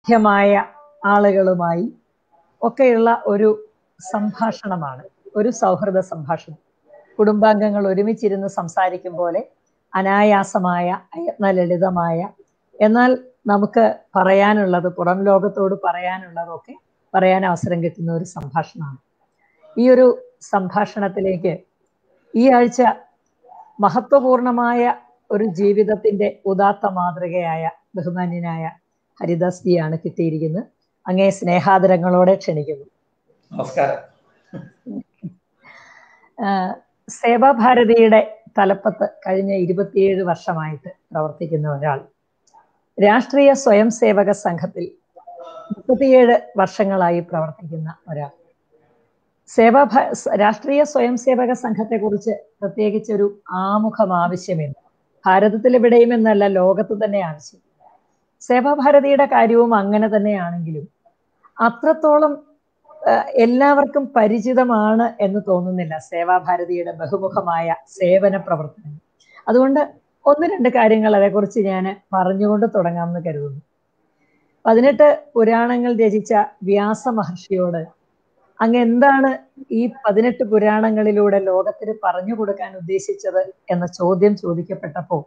വൈവിധ്യമായ ആളുകളുമായി ഒക്കെയുള്ള ഒരു സംഭാഷണമാണ് ഒരു സൗഹൃദ സംഭാഷണം കുടുംബാംഗങ്ങൾ ഒരുമിച്ചിരുന്ന് സംസാരിക്കും പോലെ അനായാസമായ ലളിതമായ എന്നാൽ നമുക്ക് പറയാനുള്ളത് പുറം ലോകത്തോട് പറയാനുള്ളതൊക്കെ പറയാൻ അവസരം കിട്ടുന്ന ഒരു സംഭാഷണമാണ് ഈ ഒരു സംഭാഷണത്തിലേക്ക് ഈ ആഴ്ച മഹത്വപൂർണമായ ഒരു ജീവിതത്തിന്റെ ഉദാത്ത മാതൃകയായ ബഹുമാന്യനായ ഹരിദാസ് ജിയാണ് കിട്ടിയിരിക്കുന്നത് അങ്ങേ സ്നേഹാദരങ്ങളോടെ ക്ഷണിക്കുന്നു നമസ്കാരം സേവാഭാരതിയുടെ തലപ്പത്ത് കഴിഞ്ഞ ഇരുപത്തിയേഴ് വർഷമായിട്ട് പ്രവർത്തിക്കുന്ന ഒരാൾ രാഷ്ട്രീയ സ്വയം സേവക സംഘത്തിൽ മുപ്പത്തിയേഴ് വർഷങ്ങളായി പ്രവർത്തിക്കുന്ന ഒരാൾ സേവാ രാഷ്ട്രീയ സ്വയം സേവക സംഘത്തെ കുറിച്ച് പ്രത്യേകിച്ച് ഒരു ആമുഖം ആവശ്യമില്ല ഭാരതത്തിൽ എവിടെയും എന്നല്ല ലോകത്ത് തന്നെ ആവശ്യം സേവാഭാരതിയുടെ കാര്യവും അങ്ങനെ തന്നെയാണെങ്കിലും അത്രത്തോളം എല്ലാവർക്കും പരിചിതമാണ് എന്ന് തോന്നുന്നില്ല സേവാഭാരതിയുടെ ബഹുമുഖമായ സേവന പ്രവർത്തനം അതുകൊണ്ട് ഒന്ന് രണ്ട് കാര്യങ്ങൾ അതേക്കുറിച്ച് ഞാൻ പറഞ്ഞുകൊണ്ട് തുടങ്ങാമെന്ന് കരുതുന്നു പതിനെട്ട് പുരാണങ്ങൾ രചിച്ച വ്യാസ മഹർഷിയോട് അങ്ങ് എന്താണ് ഈ പതിനെട്ട് പുരാണങ്ങളിലൂടെ ലോകത്തിന് പറഞ്ഞു കൊടുക്കാൻ ഉദ്ദേശിച്ചത് എന്ന ചോദ്യം ചോദിക്കപ്പെട്ടപ്പോൾ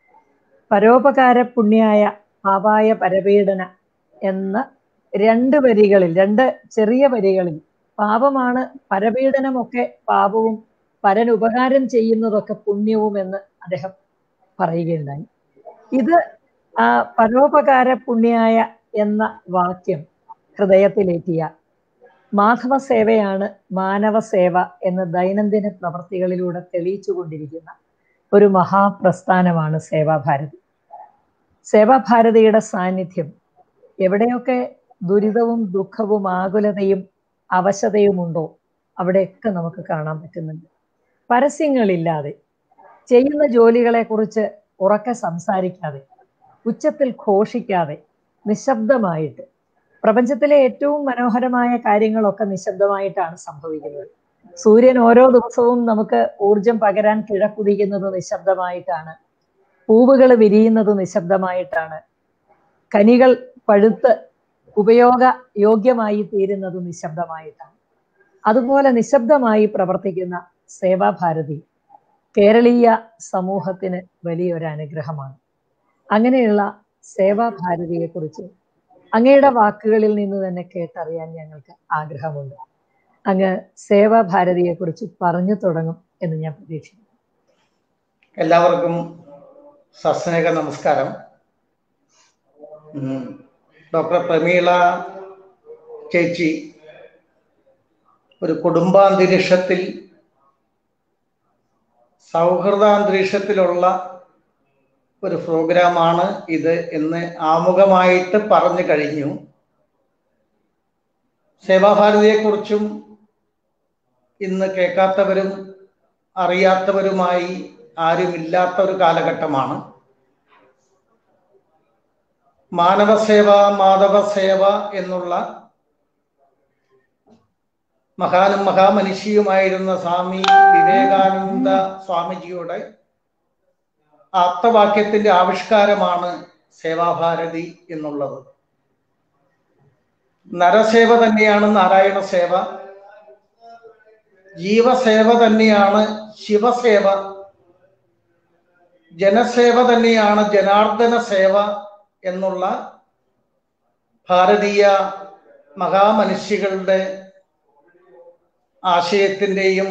പരോപകാര പുണ്യായ പാപായ പരപീഡന എന്ന രണ്ട് വരികളിൽ രണ്ട് ചെറിയ വരികളിൽ പാപമാണ് പരപീഡനമൊക്കെ പാപവും പരനുപകാരം ചെയ്യുന്നതൊക്കെ പുണ്യവും എന്ന് അദ്ദേഹം പറയുകയുണ്ടായി ഇത് ആ പരോപകാര പുണ്യായ എന്ന വാക്യം ഹൃദയത്തിലേറ്റിയ മാധവ സേവയാണ് മാനവ സേവ എന്ന് ദൈനംദിന പ്രവർത്തികളിലൂടെ തെളിയിച്ചു കൊണ്ടിരിക്കുന്ന ഒരു മഹാപ്രസ്ഥാനമാണ് സേവാഭാരതി സേവാഭാരതിയുടെ സാന്നിധ്യം എവിടെയൊക്കെ ദുരിതവും ദുഃഖവും ആകുലതയും അവശതയും ഉണ്ടോ അവിടെയൊക്കെ നമുക്ക് കാണാൻ പറ്റുന്നുണ്ട് പരസ്യങ്ങളില്ലാതെ ചെയ്യുന്ന ജോലികളെ കുറിച്ച് ഉറക്കെ സംസാരിക്കാതെ ഉച്ചത്തിൽ ഘോഷിക്കാതെ നിശബ്ദമായിട്ട് പ്രപഞ്ചത്തിലെ ഏറ്റവും മനോഹരമായ കാര്യങ്ങളൊക്കെ നിശബ്ദമായിട്ടാണ് സംഭവിക്കുന്നത് സൂര്യൻ ഓരോ ദിവസവും നമുക്ക് ഊർജം പകരാൻ കിഴക്കുതിക്കുന്നത് നിശബ്ദമായിട്ടാണ് പൂവുകൾ വിരിയുന്നത് നിശബ്ദമായിട്ടാണ് കനികൾ പഴുത്ത് ഉപയോഗ യോഗ്യമായി തീരുന്നത് നിശബ്ദമായിട്ടാണ് അതുപോലെ നിശബ്ദമായി പ്രവർത്തിക്കുന്ന സേവാഭാരതി കേരളീയ സമൂഹത്തിന് വലിയൊരു അനുഗ്രഹമാണ് അങ്ങനെയുള്ള സേവാഭാരതിയെ കുറിച്ച് അങ്ങയുടെ വാക്കുകളിൽ നിന്ന് തന്നെ കേട്ടറിയാൻ ഞങ്ങൾക്ക് ആഗ്രഹമുണ്ട് അങ്ങ് സേവാഭാരതിയെ കുറിച്ച് പറഞ്ഞു തുടങ്ങും എന്ന് ഞാൻ പ്രതീക്ഷിക്കുന്നു എല്ലാവർക്കും സസ്നേഹ നമസ്കാരം ഡോക്ടർ പ്രമീള ചേച്ചി ഒരു കുടുംബാന്തരീക്ഷത്തിൽ സൗഹൃദാന്തരീക്ഷത്തിലുള്ള ഒരു പ്രോഗ്രാമാണ് ഇത് എന്ന് ആമുഖമായിട്ട് പറഞ്ഞു കഴിഞ്ഞു സേവാഭാരതിയെക്കുറിച്ചും ഇന്ന് കേൾക്കാത്തവരും അറിയാത്തവരുമായി ആരുമില്ലാത്ത ഒരു കാലഘട്ടമാണ് മാനവസേവ മാധവസേവ എന്നുള്ള മഹാനും മഹാമനുഷ്യയുമായിരുന്ന സ്വാമി വിവേകാനന്ദ സ്വാമിജിയുടെ ആപ്തവാക്യത്തിന്റെ ആവിഷ്കാരമാണ് സേവാഭാരതി എന്നുള്ളത് നരസേവ തന്നെയാണ് നാരായണ സേവ ജീവസേവ തന്നെയാണ് ശിവസേവ ജനസേവ തന്നെയാണ് ജനാർദ്ദന സേവ എന്നുള്ള ഭാരതീയ മഹാമനുഷ്യകളുടെ ആശയത്തിൻ്റെയും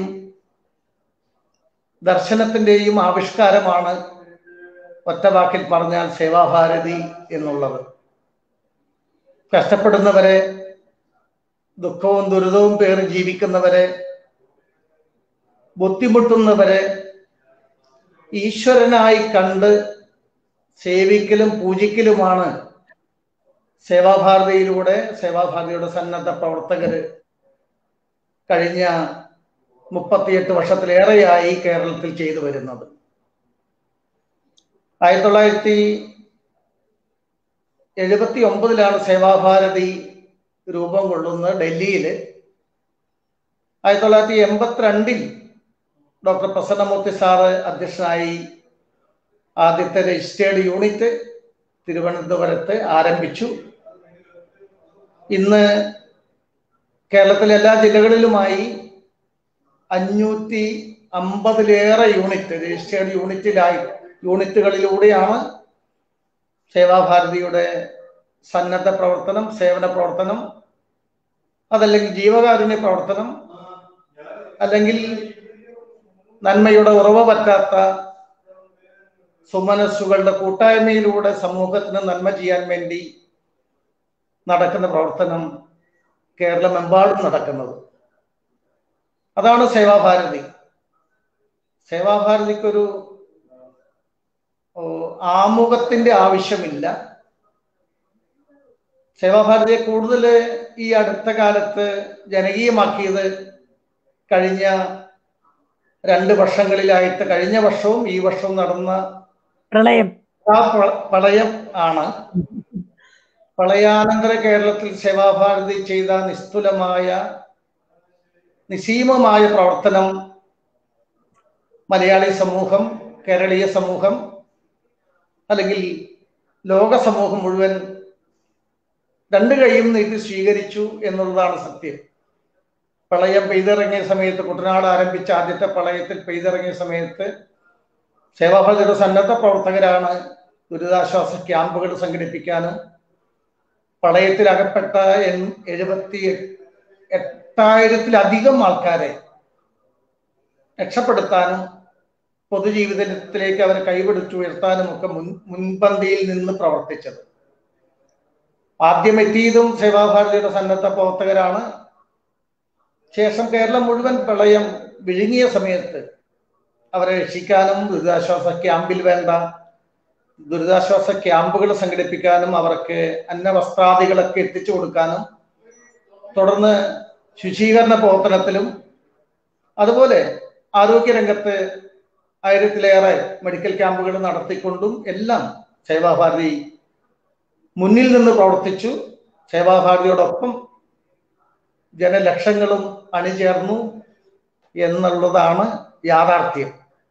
ദർശനത്തിൻ്റെയും ആവിഷ്കാരമാണ് ഒറ്റവാക്കിൽ പറഞ്ഞാൽ സേവാഭാരതി എന്നുള്ളത് കഷ്ടപ്പെടുന്നവരെ ദുഃഖവും ദുരിതവും പേറി ജീവിക്കുന്നവരെ ബുദ്ധിമുട്ടുന്നവരെ ഈശ്വരനായി കണ്ട് സേവിക്കലും പൂജിക്കലുമാണ് സേവാഭാരതിയിലൂടെ സേവാഭാരതിയുടെ സന്നദ്ധ പ്രവർത്തകര് കഴിഞ്ഞ മുപ്പത്തിയെട്ട് വർഷത്തിലേറെയായി കേരളത്തിൽ ചെയ്തു വരുന്നത് ആയിരത്തി തൊള്ളായിരത്തി എഴുപത്തി ഒമ്പതിലാണ് സേവാഭാരതി രൂപം കൊള്ളുന്നത് ഡൽഹിയിൽ ആയിരത്തി തൊള്ളായിരത്തി എൺപത്തിരണ്ടിൽ ഡോക്ടർ പ്രസന്നമൂർത്തി സാറ് അധ്യക്ഷനായി ആദ്യത്തെ രജിസ്റ്റേർഡ് യൂണിറ്റ് തിരുവനന്തപുരത്ത് ആരംഭിച്ചു ഇന്ന് കേരളത്തിലെ എല്ലാ ജില്ലകളിലുമായി അഞ്ഞൂറ്റി അമ്പതിലേറെ യൂണിറ്റ് രജിസ്റ്റേർഡ് യൂണിറ്റിലായി യൂണിറ്റുകളിലൂടെയാണ് സേവാഭാരതിയുടെ സന്നദ്ധ പ്രവർത്തനം സേവന പ്രവർത്തനം അതല്ലെങ്കിൽ ജീവകാരുണ്യ പ്രവർത്തനം അല്ലെങ്കിൽ നന്മയുടെ ഉറവ് പറ്റാത്ത സുമനസ്സുകളുടെ കൂട്ടായ്മയിലൂടെ സമൂഹത്തിന് നന്മ ചെയ്യാൻ വേണ്ടി നടക്കുന്ന പ്രവർത്തനം കേരളമെമ്പാടും നടക്കുന്നത് അതാണ് സേവാഭാരതി സേവാഭാരതിക്കൊരു ആമുഖത്തിന്റെ ആവശ്യമില്ല സേവാഭാരതിയെ കൂടുതൽ ഈ അടുത്ത കാലത്ത് ജനകീയമാക്കിയത് കഴിഞ്ഞ രണ്ട് വർഷങ്ങളിലായിട്ട് കഴിഞ്ഞ വർഷവും ഈ വർഷവും നടന്ന പ്രളയം ആ പ്രളയം ആണ് പ്രളയാനന്തര കേരളത്തിൽ സേവാഭാരതി ചെയ്ത നിസ്തുലമായ നിസീമമായ പ്രവർത്തനം മലയാളി സമൂഹം കേരളീയ സമൂഹം അല്ലെങ്കിൽ ലോക സമൂഹം മുഴുവൻ രണ്ട് കൈയും നീട്ടി സ്വീകരിച്ചു എന്നുള്ളതാണ് സത്യം പ്രളയം പെയ്തിറങ്ങിയ സമയത്ത് കുട്ടനാട് ആരംഭിച്ച ആദ്യത്തെ പ്രളയത്തിൽ പെയ്തിറങ്ങിയ സമയത്ത് സേവാഭാരതിയുടെ സന്നദ്ധ പ്രവർത്തകരാണ് ദുരിതാശ്വാസ ക്യാമ്പുകൾ സംഘടിപ്പിക്കാനും പ്രളയത്തിൽ അകപ്പെട്ട എഴുപത്തി എട്ടായിരത്തിലധികം ആൾക്കാരെ രക്ഷപ്പെടുത്താനും പൊതുജീവിതത്തിലേക്ക് അവരെ കൈപിടിച്ചുയർത്താനും ഒക്കെ മുൻ മുൻപന്തിയിൽ നിന്ന് പ്രവർത്തിച്ചത് ആദ്യം എത്തിയതും സേവാഭാരതിയുടെ സന്നദ്ധ പ്രവർത്തകരാണ് ശേഷം കേരളം മുഴുവൻ പ്രളയം വിഴുങ്ങിയ സമയത്ത് അവരെ രക്ഷിക്കാനും ദുരിതാശ്വാസ ക്യാമ്പിൽ വേണ്ട ദുരിതാശ്വാസ ക്യാമ്പുകൾ സംഘടിപ്പിക്കാനും അവർക്ക് അന്നവസ്ത്രാദികളൊക്കെ എത്തിച്ചു കൊടുക്കാനും തുടർന്ന് ശുചീകരണ പ്രവർത്തനത്തിലും അതുപോലെ ആരോഗ്യരംഗത്ത് ആയിരത്തിലേറെ മെഡിക്കൽ ക്യാമ്പുകൾ നടത്തിക്കൊണ്ടും എല്ലാം സേവാഭാരതി മുന്നിൽ നിന്ന് പ്രവർത്തിച്ചു സേവാഭാരതിയോടൊപ്പം ജനലക്ഷങ്ങളും അണിചേർന്നു എന്നുള്ളതാണ് യാഥാർത്ഥ്യം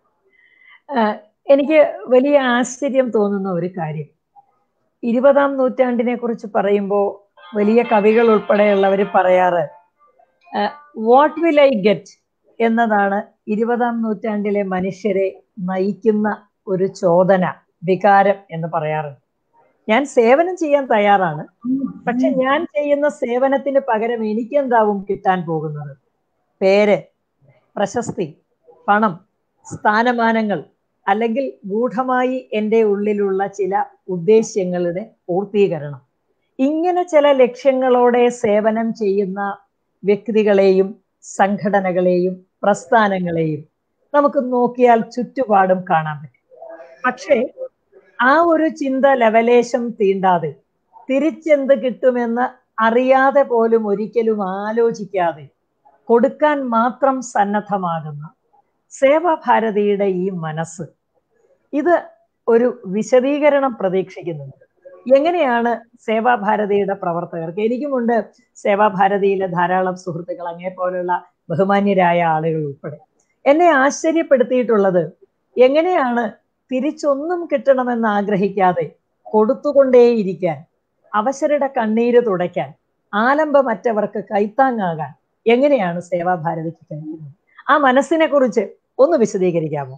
എനിക്ക് വലിയ ആശ്ചര്യം തോന്നുന്ന ഒരു കാര്യം ഇരുപതാം നൂറ്റാണ്ടിനെ കുറിച്ച് പറയുമ്പോൾ വലിയ കവികൾ ഉൾപ്പെടെയുള്ളവർ പറയാറ് വാട്ട് വിൽ ഐ ഗെറ്റ് എന്നതാണ് ഇരുപതാം നൂറ്റാണ്ടിലെ മനുഷ്യരെ നയിക്കുന്ന ഒരു ചോദന വികാരം എന്ന് പറയാറുണ്ട് ഞാൻ സേവനം ചെയ്യാൻ തയ്യാറാണ് പക്ഷെ ഞാൻ ചെയ്യുന്ന സേവനത്തിന് പകരം എനിക്ക് എന്താവും കിട്ടാൻ പോകുന്നത് പേര് പ്രശസ്തി പണം സ്ഥാനമാനങ്ങൾ അല്ലെങ്കിൽ ഗൂഢമായി എൻ്റെ ഉള്ളിലുള്ള ചില ഉദ്ദേശ്യങ്ങളുടെ പൂർത്തീകരണം ഇങ്ങനെ ചില ലക്ഷ്യങ്ങളോടെ സേവനം ചെയ്യുന്ന വ്യക്തികളെയും സംഘടനകളെയും പ്രസ്ഥാനങ്ങളെയും നമുക്ക് നോക്കിയാൽ ചുറ്റുപാടും കാണാൻ പറ്റും പക്ഷേ ആ ഒരു ചിന്ത ലവലേശം തീണ്ടാതെ തിരിച്ചെന്ത് കിട്ടുമെന്ന് അറിയാതെ പോലും ഒരിക്കലും ആലോചിക്കാതെ കൊടുക്കാൻ മാത്രം സന്നദ്ധമാകുന്ന സേവാഭാരതിയുടെ ഈ മനസ്സ് ഇത് ഒരു വിശദീകരണം പ്രതീക്ഷിക്കുന്നുണ്ട് എങ്ങനെയാണ് സേവാഭാരതിയുടെ പ്രവർത്തകർക്ക് എനിക്കുമുണ്ട് സേവാഭാരതിയിലെ ധാരാളം സുഹൃത്തുക്കൾ അങ്ങേ പോലുള്ള ബഹുമാന്യരായ ആളുകൾ ഉൾപ്പെടെ എന്നെ ആശ്ചര്യപ്പെടുത്തിയിട്ടുള്ളത് എങ്ങനെയാണ് തിരിച്ചൊന്നും കിട്ടണമെന്ന് ആഗ്രഹിക്കാതെ കൊടുത്തുകൊണ്ടേയിരിക്കാൻ അവശരുടെ കണ്ണീര് തുടയ്ക്കാൻ ആലംബമറ്റവർക്ക് കൈത്താങ്ങാകാൻ എങ്ങനെയാണ് സേവാഭാരതിക്ക് കഴിയുന്നത് ആ മനസ്സിനെ കുറിച്ച് ഒന്ന് വിശദീകരിക്കാമോ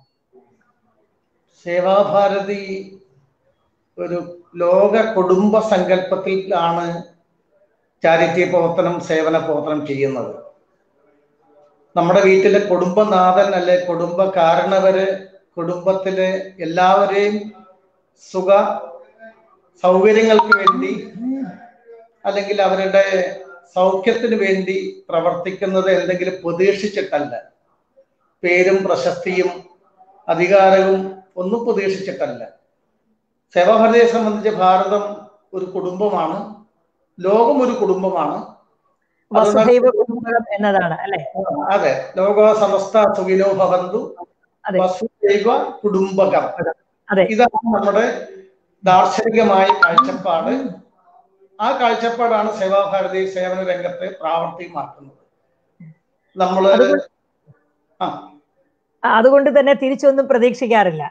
സേവാഭാരതി ഒരു ലോക കുടുംബ സങ്കല്പത്തിലാണ് ചാരിറ്റി പ്രവർത്തനം സേവന പ്രവർത്തനം ചെയ്യുന്നത് നമ്മുടെ വീട്ടിലെ കുടുംബനാഥൻ അല്ലെ കുടുംബ കാരണവര് കുടുംബത്തിലെ എല്ലാവരെയും സുഖ സൗകര്യങ്ങൾക്ക് വേണ്ടി അല്ലെങ്കിൽ അവരുടെ സൗഖ്യത്തിന് വേണ്ടി പ്രവർത്തിക്കുന്നത് എന്തെങ്കിലും പ്രതീക്ഷിച്ചിട്ടല്ല പേരും പ്രശസ്തിയും അധികാരവും ഒന്നും പ്രതീക്ഷിച്ചിട്ടല്ല സേവാഭാരതിയെ സംബന്ധിച്ച് ഭാരതം ഒരു കുടുംബമാണ് ലോകം ഒരു കുടുംബമാണ് വസുദൈവ കുടുംബം എന്നതാണ് അല്ലെ അതെ ലോക സമസ്ത സുഖിനോ ഭവന്തു അതെ. വസുദൈവ കുടുംബകം അതെ. ഇതാണ് നമ്മുടെ ദാർശനികമായ കാഴ്ചപ്പാട് ആ കാഴ്ചപ്പാടാണ് സേവാഭാരതി സേവന രംഗത്തെ പ്രാവർത്തികമാക്കുന്നത് നമ്മള് അതുകൊണ്ട് ആ അതുകൊണ്ട് തന്നെ തിരിച്ചൊന്നും പ്രതീക്ഷിക്കാറില്ല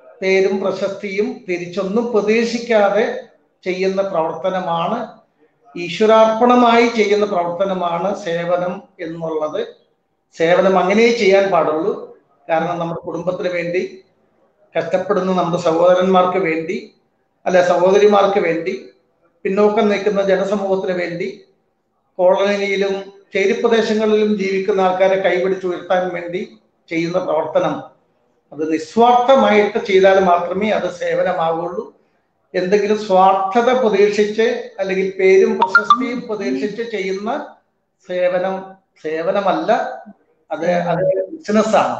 പേരും പ്രശസ്തിയും തിരിച്ചൊന്നും പ്രതീക്ഷിക്കാതെ ചെയ്യുന്ന പ്രവർത്തനമാണ് ഈശ്വരാർപ്പണമായി ചെയ്യുന്ന പ്രവർത്തനമാണ് സേവനം എന്നുള്ളത് സേവനം അങ്ങനെ ചെയ്യാൻ പാടുള്ളൂ കാരണം നമ്മുടെ കുടുംബത്തിന് വേണ്ടി കഷ്ടപ്പെടുന്ന നമ്മുടെ സഹോദരന്മാർക്ക് വേണ്ടി അല്ല സഹോദരിമാർക്ക് വേണ്ടി പിന്നോക്കം നിൽക്കുന്ന ജനസമൂഹത്തിന് വേണ്ടി കോളനിയിലും ചേരിപ്രദേശങ്ങളിലും ജീവിക്കുന്ന ആൾക്കാരെ കൈപിടിച്ചുയർത്താൻ വേണ്ടി ചെയ്യുന്ന പ്രവർത്തനം അത് നിസ്വാർത്ഥമായിട്ട് ചെയ്താൽ മാത്രമേ അത് സേവനമാവുള്ളൂ എന്തെങ്കിലും സ്വാർത്ഥത പ്രതീക്ഷിച്ച് അല്ലെങ്കിൽ പേരും പ്രശസ്തിയും പ്രതീക്ഷിച്ച് ചെയ്യുന്ന സേവനം സേവനമല്ല അത് അത് ബിസിനസ്സാണ്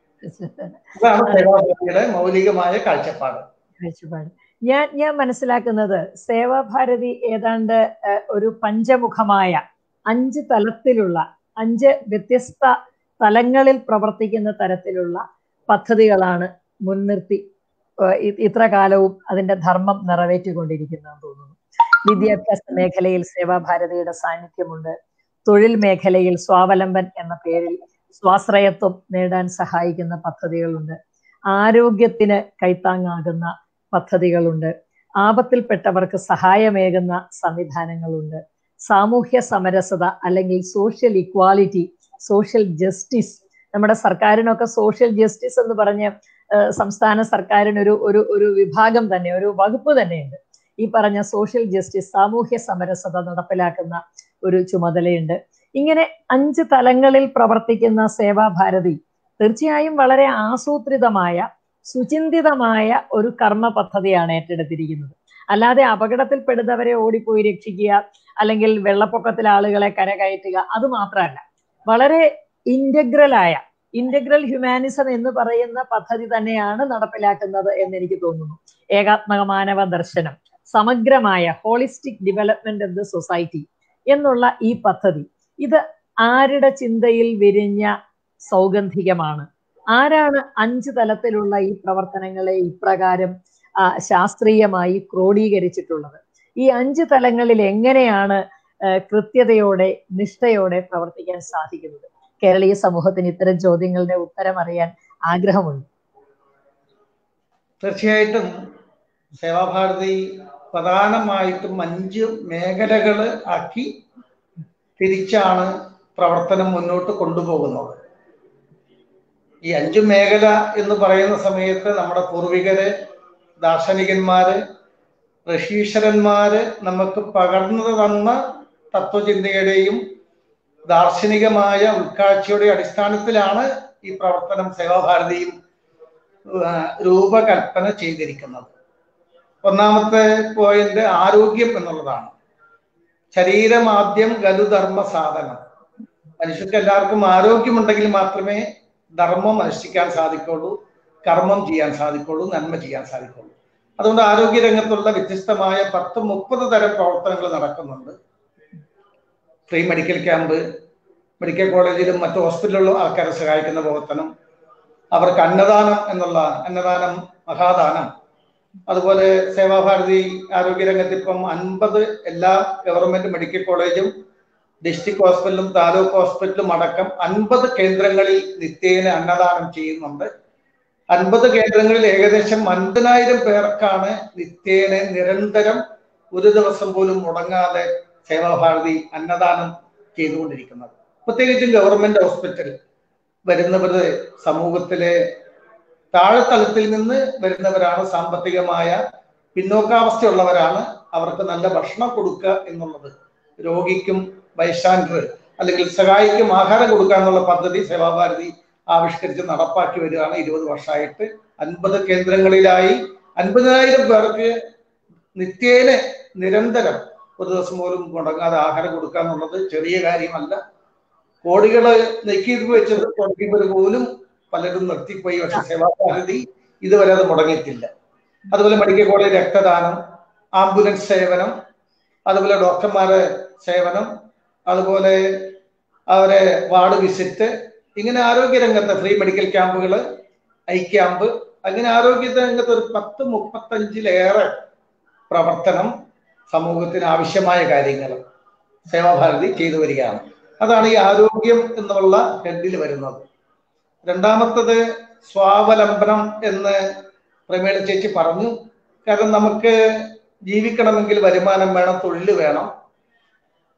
അതാണ് സേവാഭാരതിയുടെ മൗലികമായ കാഴ്ചപ്പാട് കാഴ്ചപ്പാട് ഞാൻ ഞാൻ മനസ്സിലാക്കുന്നത് സേവാഭാരതി ഏതാണ്ട് ഏഹ്, ഒരു പഞ്ചമുഖമായ അഞ്ച് തലത്തിലുള്ള അഞ്ച് വ്യത്യസ്ത തലങ്ങളിൽ പ്രവർത്തിക്കുന്ന തരത്തിലുള്ള പദ്ധതികളാണ് മുൻനിർത്തി ഏഹ്, ഇ- ഇത്ര കാലവും അതിന്റെ ധർമ്മം നിറവേറ്റിക്കൊണ്ടിരിക്കുന്നതെന്ന് തോന്നുന്നു വിദ്യാഭ്യാസ മേഖലയിൽ സേവാഭാരതിയുടെ സാന്നിധ്യമുണ്ട് തൊഴിൽ മേഖലയിൽ സ്വാവലംബൻ എന്ന പേരിൽ സ്വാശ്രയത്വം നേടാൻ സഹായിക്കുന്ന പദ്ധതികളുണ്ട് ആരോഗ്യത്തിന് കൈത്താങ്ങാകുന്ന പദ്ധതികളുണ്ട് ആപത്തിൽപ്പെട്ടവർക്ക് സഹായമേകുന്ന സംവിധാനങ്ങളുണ്ട് സാമൂഹ്യ സമരസത അല്ലെങ്കിൽ സോഷ്യൽ ഇക്വാലിറ്റി സോഷ്യൽ ജസ്റ്റിസ് നമ്മുടെ സർക്കാരിനൊക്കെ സോഷ്യൽ ജസ്റ്റിസ് എന്ന് പറഞ്ഞ് ഏഹ്, സംസ്ഥാന സർക്കാരിന് ഒരു ഒരു ഒരു വിഭാഗം തന്നെ ഒരു വകുപ്പ് തന്നെയുണ്ട് ഈ പറഞ്ഞ സോഷ്യൽ ജസ്റ്റിസ് സാമൂഹ്യ സമരസത നടപ്പിലാക്കുന്ന ഒരു ചുമതലയുണ്ട് ഇങ്ങനെ അഞ്ച് തലങ്ങളിൽ പ്രവർത്തിക്കുന്ന സേവാഭാരതി തീർച്ചയായും വളരെ ആസൂത്രിതമായ സുചിന്തിതമായ ഒരു കർമ്മ പദ്ധതിയാണ് ഏറ്റെടുത്തിരിക്കുന്നത് അല്ലാതെ അപകടത്തിൽപ്പെടുന്നവരെ ഓടിപ്പോയി രക്ഷിക്കുക അല്ലെങ്കിൽ വെള്ളപ്പൊക്കത്തിൽ ആളുകളെ കരകയറ്റുക അത് മാത്രമല്ല വളരെ ഇന്റഗ്രലായ ഇന്റഗ്രൽ ഹ്യൂമാനിസം എന്ന് പറയുന്ന പദ്ധതി തന്നെയാണ് നടപ്പിലാക്കുന്നത് എന്ന് എനിക്ക് തോന്നുന്നു ഏകാത്മക മാനവ ദർശനം സമഗ്രമായ holistic development of the society എന്നുള്ള ഈ പദ്ധതി ഇത് ആരുടെ ചിന്തയിൽ വിരിഞ്ഞ സൗഗന്ധികമാണ് ആരാണ് അഞ്ച് തലത്തിലുള്ള ഈ പ്രവർത്തനങ്ങളെ ഇപ്രകാരം ആ, ശാസ്ത്രീയമായി ക്രോഡീകരിച്ചിട്ടുള്ളത് ഈ അഞ്ച് തലങ്ങളിൽ എങ്ങനെയാണ് ആ, കൃത്യതയോടെ നിഷ്ഠയോടെ പ്രവർത്തിക്കാൻ സാധിക്കുന്നത് കേരളീയ സമൂഹത്തിന് ഇത്തരം ചോദ്യങ്ങളുടെ ഉത്തരം അറിയാൻ ആഗ്രഹമുണ്ട് തീർച്ചയായിട്ടും സേവാഭാരതി പ്രധാനമായിട്ടും അഞ്ച് മേഖലകൾ ആക്കി തിരിച്ചാണ് പ്രവർത്തനം മുന്നോട്ട് കൊണ്ടുപോകുന്നത് ഈ അഞ്ചു മേഖല എന്ന് പറയുന്ന സമയത്ത് നമ്മുടെ പൂർവികര് ദാർശനികന്മാര് ഋഷീശ്വരന്മാര് നമുക്ക് പകർന്നു തന്ന തത്വചിന്തയുടെയും ദാർശനികമായ ഉൾക്കാഴ്ചയുടെ അടിസ്ഥാനത്തിലാണ് ഈ പ്രവർത്തനം സേവാഭാരതിയും ആ, രൂപകൽപ്പന ചെയ്തിരിക്കുന്നത് ഒന്നാമത്തെ പോയിന്റ് ആരോഗ്യം എന്നുള്ളതാണ് ശരീരം ആദ്യം ഗലുധർമ്മ സാധനം മനുഷ്യർക്ക് എല്ലാവർക്കും ആരോഗ്യമുണ്ടെങ്കിൽ മാത്രമേ ധർമ്മം അനുഷ്ഠിക്കാൻ സാധിക്കുള്ളൂ കർമ്മം ചെയ്യാൻ സാധിക്കുള്ളൂ നന്മ ചെയ്യാൻ സാധിക്കുള്ളൂ അതുകൊണ്ട് ആരോഗ്യ രംഗത്തുള്ള വ്യത്യസ്തമായ പത്ത് മുപ്പത് തരം പ്രവർത്തനങ്ങൾ നടക്കുന്നുണ്ട് ഫ്രീ മെഡിക്കൽ ക്യാമ്പ് മെഡിക്കൽ കോളേജിലും മറ്റു ഹോസ്പിറ്റലിലും ആൾക്കാരെ സഹായിക്കുന്ന പ്രവർത്തനം അവർക്ക് അന്നദാനം എന്നുള്ള അന്നദാനം മഹാദാനം അതുപോലെ സേവാഭാരതി ആരോഗ്യരംഗത്ത് ഇപ്പം അൻപത് എല്ലാ ഗവൺമെന്റ് മെഡിക്കൽ കോളേജും ഡിസ്ട്രിക്ട് ഹോസ്പിറ്റലും താലൂക്ക് ഹോസ്പിറ്റലും അടക്കം അൻപത് കേന്ദ്രങ്ങളിൽ നിത്യേന അന്നദാനം ചെയ്യുന്നുണ്ട് അൻപത് കേന്ദ്രങ്ങളിൽ ഏകദേശം അൻപതിനായിരം പേർക്കാണ് നിത്യേന നിരന്തരം ഒരു ദിവസം പോലും മുടങ്ങാതെ സേവാഭാരതി അന്നദാനം ചെയ്തുകൊണ്ടിരിക്കുന്നത് പ്രത്യേകിച്ചും ഗവൺമെന്റ് ഹോസ്പിറ്റൽ വരുന്നവര് സമൂഹത്തിലെ താഴെത്തലത്തിൽ നിന്ന് വരുന്നവരാണ് സാമ്പത്തികമായ പിന്നോക്കാവസ്ഥയുള്ളവരാണ് അവർക്ക് നല്ല ഭക്ഷണം കൊടുക്കുക എന്നുള്ളത് രോഗിക്കും ബൈസ്റ്റാൻഡർ അല്ലെങ്കിൽ സഹായിക്കും ആഹാരം കൊടുക്കുക എന്നുള്ള പദ്ധതി സേവാഭാരതി ആവിഷ്കരിച്ച് നടപ്പാക്കി വരികയാണ് ഇരുപത് വർഷമായിട്ട് അൻപത് കേന്ദ്രങ്ങളിലായി അൻപതിനായിരം പേർക്ക് നിത്യേന നിരന്തരം ഒരു ദിവസം പോലും മുടങ്ങാതെ ആഹാരം കൊടുക്കുക എന്നുള്ളത് ചെറിയ കാര്യമല്ല കോടികള് നെക്കിയിട്ട് വെച്ചത് കൊടുക്കുമ്പോൾ പോലും പലരും നിർത്തിപ്പോയി പക്ഷെ സേവാഭാരതി ഇതുവരെ അത് മുടങ്ങിയിട്ടില്ല അതുപോലെ മെഡിക്കൽ കോളേജ് രക്തദാനം ആംബുലൻസ് സേവനം അതുപോലെ ഡോക്ടർമാരെ സേവനം അതുപോലെ അവരെ വാർഡ് വിസിറ്റ് ഇങ്ങനെ ആരോഗ്യ രംഗത്ത് ഫ്രീ മെഡിക്കൽ ക്യാമ്പുകൾ ഐ ക്യാമ്പ് അങ്ങനെ ആരോഗ്യ രംഗത്ത് ഒരു പത്ത് മുപ്പത്തഞ്ചിലേറെ പ്രവർത്തനം സമൂഹത്തിന് ആവശ്യമായ കാര്യങ്ങൾ സേവാഭാരതി ചെയ്തു വരികയാണ് അതാണ് ഈ ആരോഗ്യം എന്നുള്ള ഹെഡിൽ വരുന്നത് രണ്ടാമത്തത് സ്വാവലംബനം എന്ന് പ്രമേള ചേച്ചി പറഞ്ഞു കാരണം നമുക്ക് ജീവിക്കണമെങ്കിൽ വരുമാനം വേണം തൊഴിൽ വേണം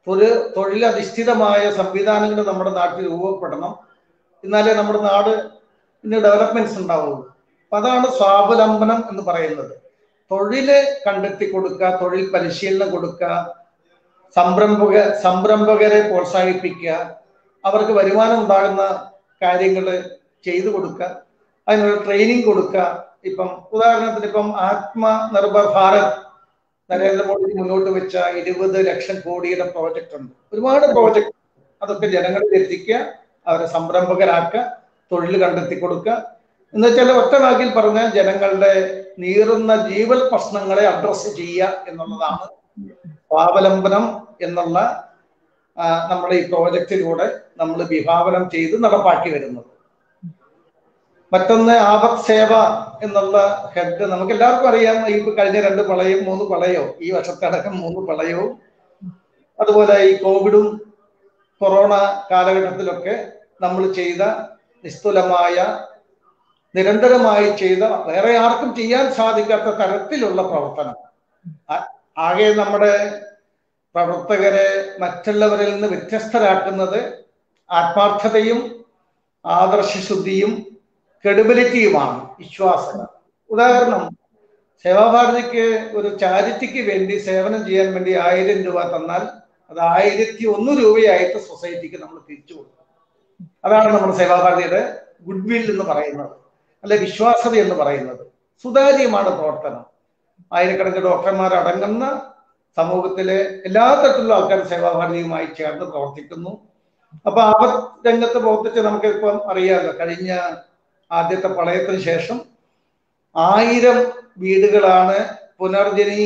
തൊഴിൽ തൊഴിലധിഷ്ഠിതമായ സംവിധാനങ്ങൾ നമ്മുടെ നാട്ടിൽ രൂപപ്പെടണം എന്നാലേ നമ്മുടെ നാട് ഇന്ന് ഡെവലപ്മെന്റ്സ് ഉണ്ടാവുള്ളൂ അപ്പൊ അതാണ് സ്വാവലംബനം എന്ന് പറയുന്നത് തൊഴില് കണ്ടെത്തി കൊടുക്കുക തൊഴിൽ പരിശീലനം കൊടുക്കുക സംരംഭക സംരംഭകരെ പ്രോത്സാഹിപ്പിക്കുക അവർക്ക് വരുമാനം ഉണ്ടാകുന്ന കാര്യങ്ങൾ ചെയ്തു കൊടുക്കുക അതിനുള്ള ട്രെയിനിങ് കൊടുക്കുക ഇപ്പം ഉദാഹരണത്തിന് ഇപ്പം ആത്മനിർഭർ ഭാരത് നരേന്ദ്രമോദി മുന്നോട്ട് വെച്ച ഇരുപത് ലക്ഷം കോടിയുടെ പ്രോജക്റ്റ് ഉണ്ട് ഒരുപാട് പ്രോജക്റ്റ് അതൊക്കെ ജനങ്ങളിൽ എത്തിക്കുക അവരെ സംരംഭകരാക്കുക തൊഴിൽ കണ്ടെത്തി കൊടുക്കുക എന്ന് വെച്ചാൽ ഒറ്റ വാക്കിൽ പറഞ്ഞാൽ ജനങ്ങളുടെ നീറുന്ന ജീവൽ പ്രശ്നങ്ങളെ അഡ്രസ്സ് ചെയ്യുക എന്നുള്ളതാണ് സ്വാവലംബനം എന്നുള്ള നമ്മുടെ ഈ പ്രോജക്റ്റിലൂടെ നമ്മൾ വിഭാവനം ചെയ്ത് നടപ്പാക്കി വരുന്നത് മറ്റൊന്ന് ആപത് സേവ എന്നുള്ള ഹെഡ് നമുക്ക് എല്ലാവർക്കും അറിയാം ഈ കഴിഞ്ഞ രണ്ട് പ്രളയം മൂന്ന് പ്രളയവും ഈ വർഷത്തടക്കം മൂന്ന് പ്രളയവും അതുപോലെ ഈ കോവിഡും കൊറോണ കാലഘട്ടത്തിലൊക്കെ നമ്മൾ ചെയ്ത നിസ്തുലമായ നിരന്തരമായി ചെയ്ത വേറെ ആർക്കും ചെയ്യാൻ സാധിക്കാത്ത തരത്തിലുള്ള പ്രവർത്തനം ആകെ നമ്മുടെ പ്രവർത്തകരെ മറ്റുള്ളവരിൽ നിന്ന് വ്യത്യസ്തരാക്കുന്നത് ആത്മാർത്ഥതയും ആദർശശുദ്ധിയും ക്രെഡിബിലിറ്റിയുമാണ് വിശ്വാസം ഉദാഹരണം സേവാഭാരതിക്ക് ഒരു ചാരിറ്റിക്ക് വേണ്ടി സേവനം ചെയ്യാൻ വേണ്ടി ആയിരം രൂപ തന്നാൽ അത് ആയിരത്തി ഒന്ന് രൂപയായിട്ട് സൊസൈറ്റിക്ക് നമ്മൾ തിരിച്ചു കൊടുക്കും അതാണ് നമ്മുടെ സേവാഭാരതിയുടെ ഗുഡ് വിൽ എന്ന് പറയുന്നത് അല്ലെ വിശ്വാസത എന്ന് പറയുന്നത് സുതാര്യമാണ് പ്രവർത്തനം ആയിരക്കണക്കിന് ഡോക്ടർമാർ അടങ്ങുന്ന സമൂഹത്തിലെ എല്ലാ തരത്തിലുള്ള ആൾക്കാർ സേവാഭാരതിയുമായി ചേർന്ന് പ്രവർത്തിക്കുന്നു അപ്പൊ ആ രംഗത്ത് പ്രവർത്തിച്ച് നമുക്ക് ഇപ്പം അറിയാമല്ലോ കഴിഞ്ഞ ആദ്യത്തെ പ്രളയത്തിന് ശേഷം ആയിരം വീടുകളാണ് പുനർജനി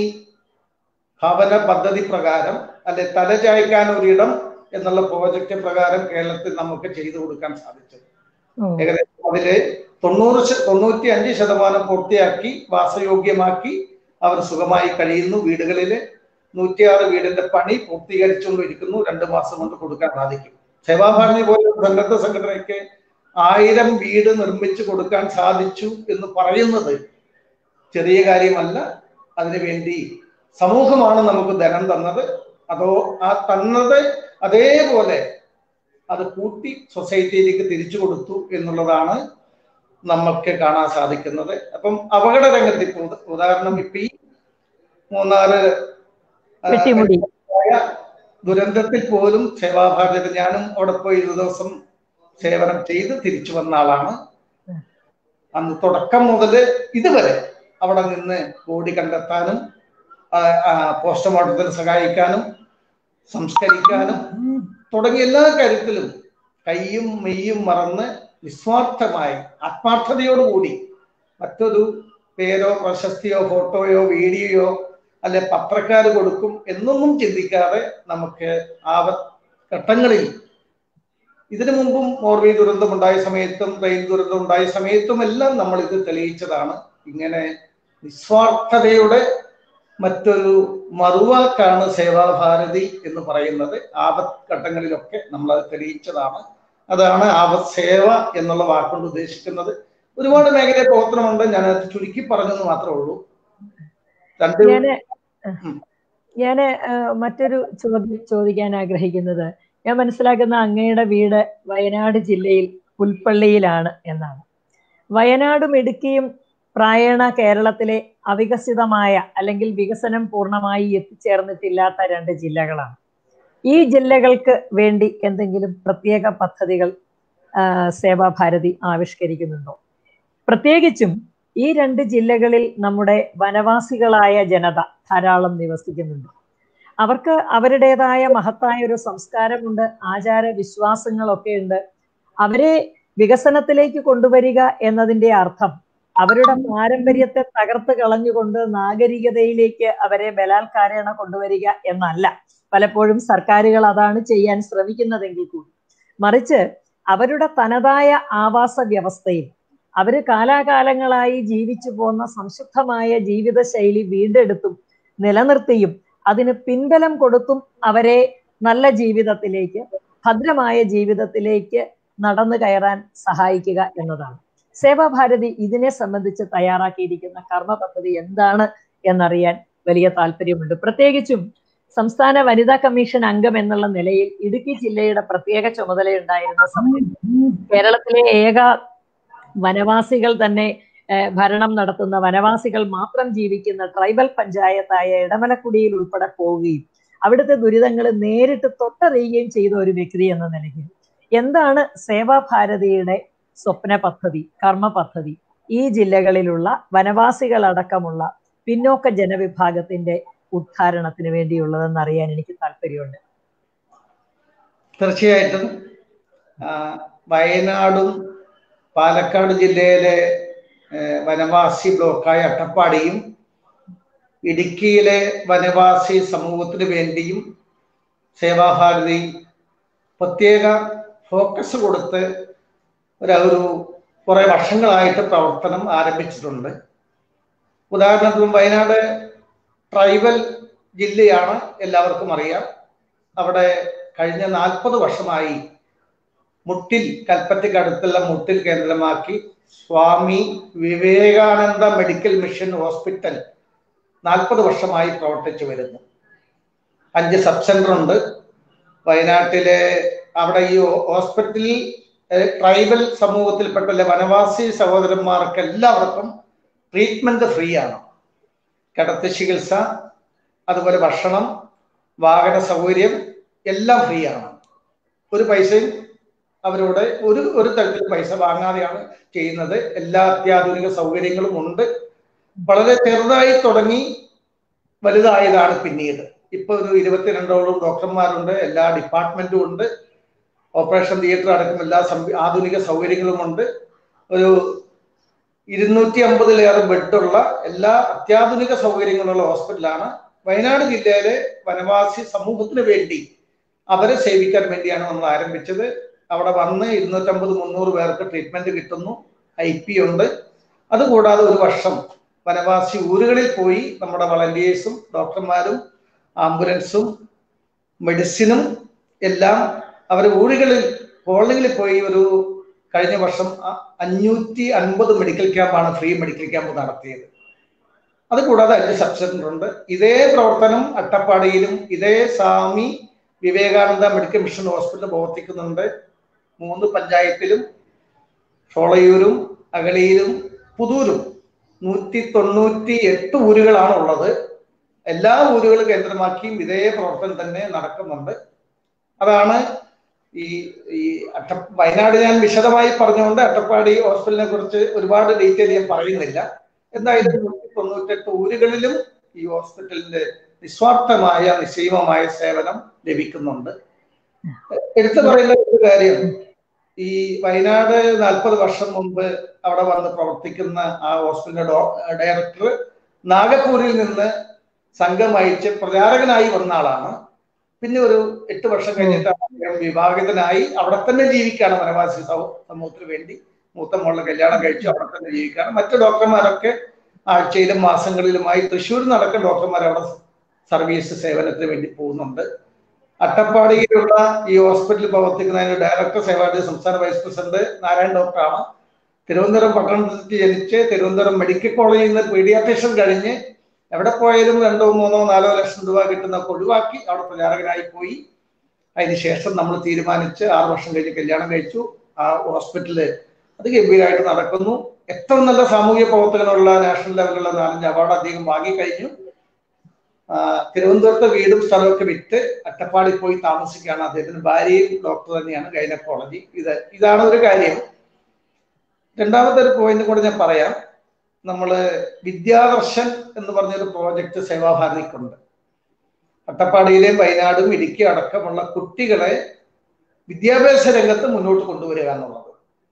ഭവന പദ്ധതി പ്രകാരം അല്ലെ തലചായ്ക്കാൻ ഒരിടം എന്നുള്ള പ്രോജക്റ്റ് പ്രകാരം കേരളത്തിൽ നമുക്ക് ചെയ്തു കൊടുക്കാൻ സാധിച്ചത് ഏകദേശം അതില് തൊണ്ണൂറ് തൊണ്ണൂറ്റി അഞ്ച് ശതമാനം പൂർത്തിയാക്കി വാസയോഗ്യമാക്കി അവർ സുഖമായി കഴിയുന്നു വീടുകളിൽ നൂറ്റിയാറ് വീടിന്റെ പണി പൂർത്തീകരിച്ചുകൊണ്ടിരിക്കുന്നു രണ്ട് മാസം കൊണ്ട് കൊടുക്കാൻ സാധിക്കും സേവാഭാരതി പോലെ സന്നദ്ധ സംഘടനയ്ക്ക് ആയിരം വീട് നിർമ്മിച്ചു കൊടുക്കാൻ സാധിച്ചു എന്ന് പറയുന്നത് ചെറിയ കാര്യമല്ല അതിനുവേണ്ടി സമൂഹമാണ് നമുക്ക് ധനം തന്നത് അതോ ആ തന്നത് അതേപോലെ അത് കൂട്ടി സൊസൈറ്റിയിലേക്ക് തിരിച്ചു കൊടുത്തു എന്നുള്ളതാണ് നമുക്ക് കാണാൻ സാധിക്കുന്നത് അപ്പം അപകട രംഗത്ത് ഇപ്പൊ ഉദാഹരണം ഇപ്പൊ ഈ മൂന്നാറ് ദുരന്തത്തിൽ പോലും സേവാഭാരതി ഞാനും അവിടെ പോയി ഒരു ദിവസം സേവനം ചെയ്ത് തിരിച്ചു വന്ന ആളാണ് അന്ന് തുടക്കം മുതൽ ഇതുവരെ അവിടെ നിന്ന് ബോഡി കണ്ടെത്താനും പോസ്റ്റ്മോർട്ടത്തിന് സഹായിക്കാനും സംസ്കരിക്കാനും തുടങ്ങിയ എല്ലാ കാര്യത്തിലും കൈയും മെയ്യും മറന്ന് നിസ്വാർത്ഥമായി ആത്മാർത്ഥതയോടുകൂടി മറ്റൊരു പേരോ പ്രശസ്തിയോ ഫോട്ടോയോ വീഡിയോയോ അല്ലെ പത്രക്കാർ കൊടുക്കും എന്നൊന്നും ചിന്തിക്കാതെ നമുക്ക് ആ ഘട്ടങ്ങളിൽ ഇതിനു മുമ്പും മോർവി ദുരന്തം ഉണ്ടായ സമയത്തും ട്രെയിൻ ദുരന്തം ഉണ്ടായ സമയത്തും എല്ലാം നമ്മൾ ഇത് തെളിയിച്ചതാണ് ഇങ്ങനെ നിസ്വാർത്ഥതയുടെ മറ്റൊരു മറുവാക്കാണ് സേവാഭാരതി എന്ന് പറയുന്നത് ആപത് ഘട്ടങ്ങളിലൊക്കെ നമ്മൾ അത് തെളിയിച്ചതാണ് അതാണ് ആപത് സേവ എന്നുള്ള വാക്കുകൊണ്ട് ഉദ്ദേശിക്കുന്നത് ഒരുപാട് മേഖലയിൽ പ്രവർത്തനമുണ്ട് ഞാൻ അത് ചുരുക്കി പറഞ്ഞെന്ന് മാത്രമേ ഉള്ളൂ രണ്ട് ഞാന് മറ്റൊരു ചോദ്യം ചോദിക്കാൻ ആഗ്രഹിക്കുന്നത് ഞാൻ മനസ്സിലാക്കുന്ന അങ്ങയുടെ വീട് വയനാട് ജില്ലയിൽ പുൽപ്പള്ളിയിലാണ് എന്നാണ് വയനാടും ഇടുക്കിയും പ്രായണ കേരളത്തിലെ അവികസിതമായ അല്ലെങ്കിൽ വികസനം പൂർണ്ണമായി എത്തിച്ചേർന്നിട്ടില്ലാത്ത രണ്ട് ജില്ലകളാണ് ഈ ജില്ലകൾക്ക് വേണ്ടി എന്തെങ്കിലും പ്രത്യേക പദ്ധതികൾ സേവാഭാരതി ആവിഷ്കരിക്കുന്നുണ്ടോ പ്രത്യേകിച്ചും ഈ രണ്ട് ജില്ലകളിൽ നമ്മുടെ വനവാസികളായ ജനത ധാരാളം നിവസിക്കുന്നുണ്ട് അവർക്ക് അവരുടേതായ മഹത്തായ ഒരു സംസ്കാരമുണ്ട് ആചാര വിശ്വാസങ്ങളൊക്കെ ഉണ്ട് അവരെ വികസനത്തിലേക്ക് കൊണ്ടുവരിക എന്നതിന്റെ അർത്ഥം അവരുടെ പാരമ്പര്യത്തെ തകർത്ത് കളഞ്ഞുകൊണ്ട് നാഗരികതയിലേക്ക് അവരെ ബലാത്കാരേണ കൊണ്ടുവരിക എന്നല്ല പലപ്പോഴും സർക്കാരുകൾ അതാണ് ചെയ്യാൻ ശ്രമിക്കുന്നതെങ്കിൽ കൂടി മറിച്ച് അവരുടെ തനതായ ആവാസ വ്യവസ്ഥയിൽ അവര് കാലാകാലങ്ങളായി ജീവിച്ചു പോന്ന സംശുദ്ധമായ ജീവിതശൈലി വീണ്ടെടുത്തും നിലനിർത്തിയും അതിന് പിൻബലം കൊടുത്തും അവരെ നല്ല ജീവിതത്തിലേക്ക് ഭദ്രമായ ജീവിതത്തിലേക്ക് നടന്നു കയറാൻ സഹായിക്കുക എന്നതാണ് സേവാഭാരതി ഇതിനെ സംബന്ധിച്ച് തയ്യാറാക്കിയിരിക്കുന്ന കർമ്മ പദ്ധതി എന്താണ് എന്നറിയാൻ വലിയ താല്പര്യമുണ്ട് പ്രത്യേകിച്ചും സംസ്ഥാന വനിതാ കമ്മീഷൻ അംഗം എന്നുള്ള നിലയിൽ ഇടുക്കി ജില്ലയുടെ പ്രത്യേക ചുമതലയുണ്ടായിരുന്ന സമയത്ത് കേരളത്തിലെ ഏക വനവാസികൾ തന്നെ ഏഹ്, ഭരണം നടത്തുന്ന വനവാസികൾ മാത്രം ജീവിക്കുന്ന ട്രൈബൽ പഞ്ചായത്തായ ഇടമലക്കുടിയിൽ ഉൾപ്പെടെ പോവുകയും അവിടുത്തെ ദുരിതങ്ങൾ നേരിട്ട് തൊട്ടറിയുകയും ചെയ്ത ഒരു വ്യക്തി എന്ന നിലയിൽ എന്താണ് സേവാഭാരതിയുടെ സ്വപ്ന പദ്ധതി കർമ്മ പദ്ധതി ഈ ജില്ലകളിലുള്ള വനവാസികളടക്കമുള്ള പിന്നോക്ക ജനവിഭാഗത്തിന്റെ ഉദ്ധാരണത്തിന് വേണ്ടിയുള്ളതെന്ന് അറിയാൻ എനിക്ക് താല്പര്യമുണ്ട് തീർച്ചയായിട്ടും ആ, വയനാടും പാലക്കാട് ജില്ലയിലെ ഏഹ്, വനവാസി ബ്ലോക്കായ അട്ടപ്പാടിയും ഇടുക്കിയിലെ വനവാസി സമൂഹത്തിന് വേണ്ടിയും സേവാഭാരതി പ്രത്യേക ഫോക്കസ് കൊടുത്ത് ഒരു ഒരു കുറെ വർഷങ്ങളായിട്ട് പ്രവർത്തനം ആരംഭിച്ചിട്ടുണ്ട് ഉദാഹരണത്തിന് വയനാട് ട്രൈബൽ ജില്ലയാണ് എല്ലാവർക്കും അറിയാം അവിടെ കഴിഞ്ഞ നാൽപ്പത് വർഷമായി മുട്ടിൽ കൽപ്പറ്റയ്ക്കടുത്തുള്ള മുട്ടിൽ കേന്ദ്രമാക്കി Swami Vivekananda medical mission hospital നാൽപ്പത് വർഷമായി പ്രവർത്തിച്ചു വരുന്നു അഞ്ച് സബ് സെന്റർ ഉണ്ട് വയനാട്ടിലെ അവിടെ ഈ ഹോസ്പിറ്റലിൽ ഏഹ്, ട്രൈബൽ സമൂഹത്തിൽപ്പെട്ട വനവാസി സഹോദരന്മാർക്ക് എല്ലാവർക്കും ട്രീറ്റ്മെന്റ് ഫ്രീ ആണ് കിടത്തി ചികിത്സ അതുപോലെ ഭക്ഷണം വാഹന സൗകര്യം എല്ലാം ഫ്രീ ആണ് ഒരു പൈസയും അവരോട് ഒരു ഒരു തരത്തിൽ പൈസ വാങ്ങാതെയാണ് ചെയ്യുന്നത് എല്ലാ അത്യാധുനിക സൗകര്യങ്ങളും ഉണ്ട് വളരെ ചെറുതായി തുടങ്ങി വലുതായതാണ് പിന്നീട് ഇപ്പൊ ഒരു ഇരുപത്തിരണ്ടോളം ഡോക്ടർമാരുണ്ട് എല്ലാ ഡിപ്പാർട്ട്മെന്റും ഉണ്ട് ഓപ്പറേഷൻ തിയേറ്റർ അടക്കം എല്ലാ സംവി ആധുനിക സൗകര്യങ്ങളും ഉണ്ട് ഒരു ഇരുന്നൂറ്റി അമ്പതിലേറെ ബെഡുള്ള എല്ലാ അത്യാധുനിക സൗകര്യങ്ങളുള്ള ഹോസ്പിറ്റലാണ് വയനാട് ജില്ലയിലെ വനവാസി സമൂഹത്തിന് വേണ്ടി അവരെ സേവിക്കാൻ വേണ്ടിയാണ് നമ്മൾ ആരംഭിച്ചത് അവിടെ വന്ന് ഇരുന്നൂറ്റമ്പത് മുന്നൂറ് പേർക്ക് ട്രീറ്റ്മെന്റ് കിട്ടുന്നു ഐ പി ഉണ്ട് അതുകൂടാതെ ഒരു വർഷം വനവാസി ഊരുകളിൽ പോയി നമ്മുടെ വളണ്ടിയേഴ്സും ഡോക്ടർമാരും ആംബുലൻസും മെഡിസിനും എല്ലാം അവർ ഊരുകളിൽ കോളനികളിൽ പോയി ഒരു കഴിഞ്ഞ വർഷം അ- അഞ്ഞൂറ്റി അൻപത് മെഡിക്കൽ ക്യാമ്പാണ് ഫ്രീ മെഡിക്കൽ ക്യാമ്പ് നടത്തിയത് അതുകൂടാതെ അഞ്ച് സബ് സെന്റർ ഉണ്ട് ഇതേ പ്രവർത്തനം അട്ടപ്പാടിയിലും ഇതേ Swami Vivekananda medical mission hospital പ്രവർത്തിക്കുന്നുണ്ട് മൂന്ന് പഞ്ചായത്തിലും ഷോളയൂരും അഗളിയിലും പുതൂരും നൂറ്റി തൊണ്ണൂറ്റി എട്ട് ഊരുകളാണ് ഉള്ളത് എല്ലാ ഊരുകളും കേന്ദ്രമാക്കിയും ഇതേ പ്രവർത്തനം തന്നെ നടക്കുന്നുണ്ട് അതാണ് ഈ ഈ അട്ട വയനാട് ഞാൻ വിശദമായി പറഞ്ഞുകൊണ്ട് അട്ടപ്പാടി ഹോസ്പിറ്റലിനെ കുറിച്ച് ഒരുപാട് ഡീറ്റെയിൽ ഞാൻ പറയുന്നില്ല എന്തായാലും നൂറ്റി തൊണ്ണൂറ്റെട്ട് ഊരുകളിലും ഈ ഹോസ്പിറ്റലിന്റെ നിസ്വാർത്ഥമായ നിശ്ചയമായ സേവനം ലഭിക്കുന്നുണ്ട് എടുത്തു പറയുന്ന ഒരു കാര്യം ഈ വയനാട് നാൽപ്പത് വർഷം മുമ്പ് അവിടെ വന്ന് പ്രവർത്തിക്കുന്ന ആ ഹോസ്പിറ്റലിന്റെ ഡോ- ഡയറക്ടർ നാഗപ്പൂരിൽ നിന്ന് സംഘം അയച്ച് പ്രചാരകനായി വന്ന ആളാണ് പിന്നെ ഒരു എട്ട് വർഷം കഴിഞ്ഞിട്ട് അദ്ദേഹം വിവാഹിതനായി അവിടെ തന്നെ ജീവിക്കാണ് വനവാസി സമൂ- സമൂഹത്തിന് വേണ്ടി മൂത്ത മോളുടെ കല്യാണം കഴിച്ചു അവിടെ തന്നെ ജീവിക്കാണ് മറ്റു ഡോക്ടർമാരൊക്കെ ആഴ്ചയിലും മാസങ്ങളിലുമായി തൃശ്ശൂർ നടക്കുന്ന ഡോക്ടർമാർ അവിടെ സർവീസ് സേവനത്തിന് വേണ്ടി പോകുന്നുണ്ട് അട്ടപ്പാടിയിലുള്ള ഈ ഹോസ്പിറ്റലിൽ പ്രവർത്തിക്കുന്നതിന് ഡയറക്ടർ സേവാദി സംസ്ഥാന വൈസ് പ്രസിഡന്റ് നാരായണ ഡോക്ടറാണ് തിരുവനന്തപുരം പട്ടണത്തിൽ ജനിച്ച് തിരുവനന്തപുരം മെഡിക്കൽ കോളേജിൽ നിന്ന് പീഡിയാട്രീഷ്യൻ കഴിഞ്ഞ് എവിടെ പോയാലും രണ്ടോ മൂന്നോ നാലോ ലക്ഷം രൂപ കിട്ടുന്നൊക്കെ ഒഴിവാക്കി അവിടെ പ്രചാരകനായി പോയി അതിനുശേഷം നമ്മൾ തീരുമാനിച്ച് ആറ് വർഷം കഴിഞ്ഞ് കല്യാണം കഴിച്ചു ആ ഹോസ്പിറ്റല് അത് ഗംഭീരമായിട്ട് നടക്കുന്നു എത്ര നല്ല സാമൂഹ്യ പ്രവർത്തകനുള്ള നാഷണൽ ലെവലിലുള്ള നാലഞ്ച് അവാർഡ് അദ്ദേഹം വാങ്ങിക്കഴിഞ്ഞു ആ, തിരുവനന്തപുരത്തെ വീടും സ്ഥലമൊക്കെ വിറ്റ് അട്ടപ്പാടി പോയി താമസിക്കുകയാണ് അദ്ദേഹത്തിന് ഭാര്യയും ഡോക്ടർ തന്നെയാണ് ഗൈനക്കോളജി ഇത് ഇതാണ് ഒരു കാര്യം രണ്ടാമത്തെ ഒരു പോയിന്റ് കൂടെ ഞാൻ പറയാം നമ്മള് വിദ്യാദർശൻ എന്ന് പറഞ്ഞൊരു പ്രോജക്റ്റ് സേവാഭാരതിക്കുണ്ട് അട്ടപ്പാടിയിലെയും വയനാടും ഇടുക്കി അടക്കമുള്ള കുട്ടികളെ വിദ്യാഭ്യാസ രംഗത്ത് മുന്നോട്ട് കൊണ്ടുവരിക എന്നുള്ളത്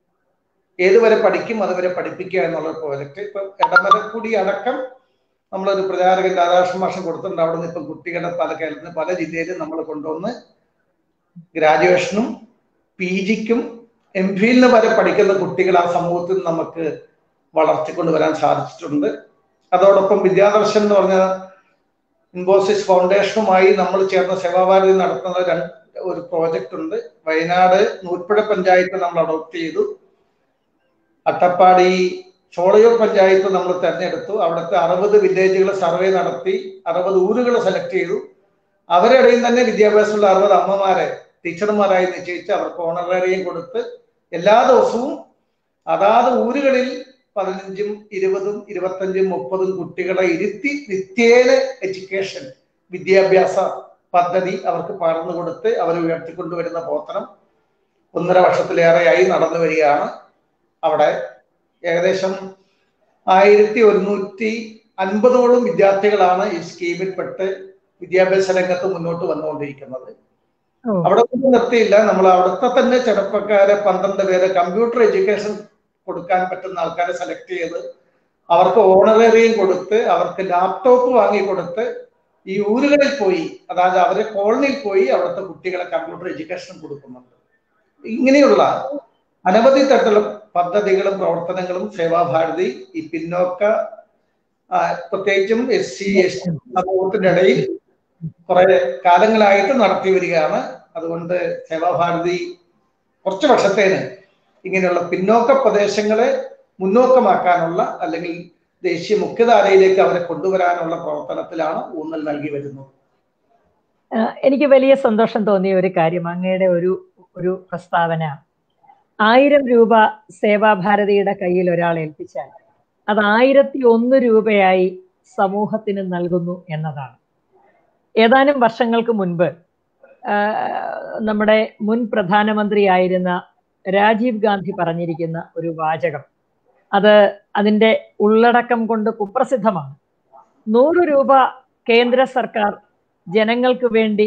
ഏതുവരെ പഠിക്കും അതുവരെ പഠിപ്പിക്കുക എന്നുള്ള പ്രോജക്റ്റ് ഇപ്പൊ ഇടമലക്കുടി അടക്കം നമ്മളൊരു പ്രചാരകൻ രാധാകൃഷ്ണ മാഷം കൊടുത്തിട്ടുണ്ട് അവിടെ നിന്ന് ഇപ്പം കുട്ടികളുടെ പല കേരളത്തിന് പല ജില്ലയിലും നമ്മൾ കൊണ്ടുവന്ന് ഗ്രാജുവേഷനും പി ജിക്കും എം ഫിലിന് വരെ പഠിക്കുന്ന കുട്ടികൾ ആ സമൂഹത്തിൽ നമുക്ക് വളർത്തിക്കൊണ്ടുവരാൻ സാധിച്ചിട്ടുണ്ട് അതോടൊപ്പം വിദ്യാദർശൻ എന്ന് പറഞ്ഞ ഇൻഫോസിസ് ഫൗണ്ടേഷനുമായി നമ്മൾ ചേർന്ന സേവാഭാരതി നടത്തുന്ന രണ്ട് ഒരു പ്രോജക്റ്റ് ഉണ്ട് വയനാട് നൂൽപ്പുഴ പഞ്ചായത്ത് നമ്മൾ അഡോപ്റ്റ് ചെയ്തു അട്ടപ്പാടി ചോളയൂർ പഞ്ചായത്ത് നമ്മൾ തെരഞ്ഞെടുത്തു അവിടുത്തെ അറുപത് വില്ലേജുകൾ സർവേ നടത്തി അറുപത് ഊരുകൾ സെലക്ട് ചെയ്തു അവരുടെ ഇടയിൽ തന്നെ വിദ്യാഭ്യാസമുള്ള അറുപത് അമ്മമാരെ ടീച്ചർമാരായി നിശ്ചയിച്ച് അവർക്ക് ഓണറേറിയം കൊടുത്ത് എല്ലാ ദിവസവും അതാത് ഊരുകളിൽ പതിനഞ്ചും ഇരുപതും ഇരുപത്തഞ്ചും മുപ്പതും കുട്ടികളെ ഇരുത്തി നിത്യേന എഡ്യൂക്കേഷൻ വിദ്യാഭ്യാസ പദ്ധതി അവർക്ക് പകർന്നു കൊടുത്ത് അവരെ ഉയർത്തിക്കൊണ്ടുവരുന്ന പ്രവർത്തനം ഒന്നര വർഷത്തിലേറെയായി നടന്നു വരികയാണ് അവിടെ ഏകദേശം ആയിരത്തി ഒരുന്നൂറ്റി അൻപതോളം വിദ്യാർത്ഥികളാണ് ഈ സ്കീമിൽപ്പെട്ട് വിദ്യാഭ്യാസ രംഗത്ത് മുന്നോട്ട് വന്നുകൊണ്ടിരിക്കുന്നത് അവിടെ ഒന്നും നിർത്തിയില്ല നമ്മൾ അവിടുത്തെ തന്നെ ചെറുപ്പക്കാരെ പന്ത്രണ്ട് പേരെ കമ്പ്യൂട്ടർ എഡ്യൂക്കേഷൻ കൊടുക്കാൻ പറ്റുന്ന ആൾക്കാരെ സെലക്ട് ചെയ്ത് അവർക്ക് ഓണറേറിയം കൊടുത്ത് അവർക്ക് ലാപ്ടോപ്പ് വാങ്ങി കൊടുത്ത് ഈ ഊരുകളിൽ പോയി അതായത് അവരെ കോളനിയിൽ പോയി അവിടുത്തെ കുട്ടികളെ കമ്പ്യൂട്ടർ എഡ്യൂക്കേഷൻ കൊടുക്കുന്നുണ്ട് ഇങ്ങനെയുള്ള അനവധി തരത്തിലുള്ള പദ്ധതികളും പ്രവർത്തനങ്ങളും സേവാഭാരതി ഈ പിന്നോക്ക പ്രത്യേകിച്ചും എസ് സി എസ് ടി സമൂഹത്തിന്റെ ഇടയിൽ കുറെ കാലങ്ങളായിട്ട് നടത്തി വരികയാണ് അതുകൊണ്ട് സേവാഭാരതി കുറച്ച് വർഷത്തേന് ഇങ്ങനെയുള്ള പിന്നോക്ക പ്രദേശങ്ങളെ മുന്നോക്കമാക്കാനുള്ള അല്ലെങ്കിൽ ദേശീയ മുഖ്യധാരയിലേക്ക് അവരെ കൊണ്ടുവരാനുള്ള പ്രവർത്തനത്തിലാണ് ഊന്നൽ നൽകി വരുന്നത് എനിക്ക് വലിയ സന്തോഷം തോന്നിയ ഒരു കാര്യം അങ്ങയുടെ ഒരു ഒരു പ്രസ്താവന ആയിരം രൂപ സേവാഭാരതിയുടെ കയ്യിൽ ഒരാൾ ഏൽപ്പിച്ചാൽ അത് ആയിരത്തി ഒന്ന് രൂപയായി സമൂഹത്തിന് നൽകുന്നു എന്നതാണ് ഏതാനും വർഷങ്ങൾക്ക് മുൻപ് നമ്മുടെ മുൻ പ്രധാനമന്ത്രിയായിരുന്ന രാജീവ് ഗാന്ധി പറഞ്ഞിരിക്കുന്ന ഒരു വാചകം അത് അതിൻ്റെ ഉള്ളടക്കം കൊണ്ട് കുപ്രസിദ്ധമാണ് നൂറ് രൂപ കേന്ദ്ര സർക്കാർ ജനങ്ങൾക്ക് വേണ്ടി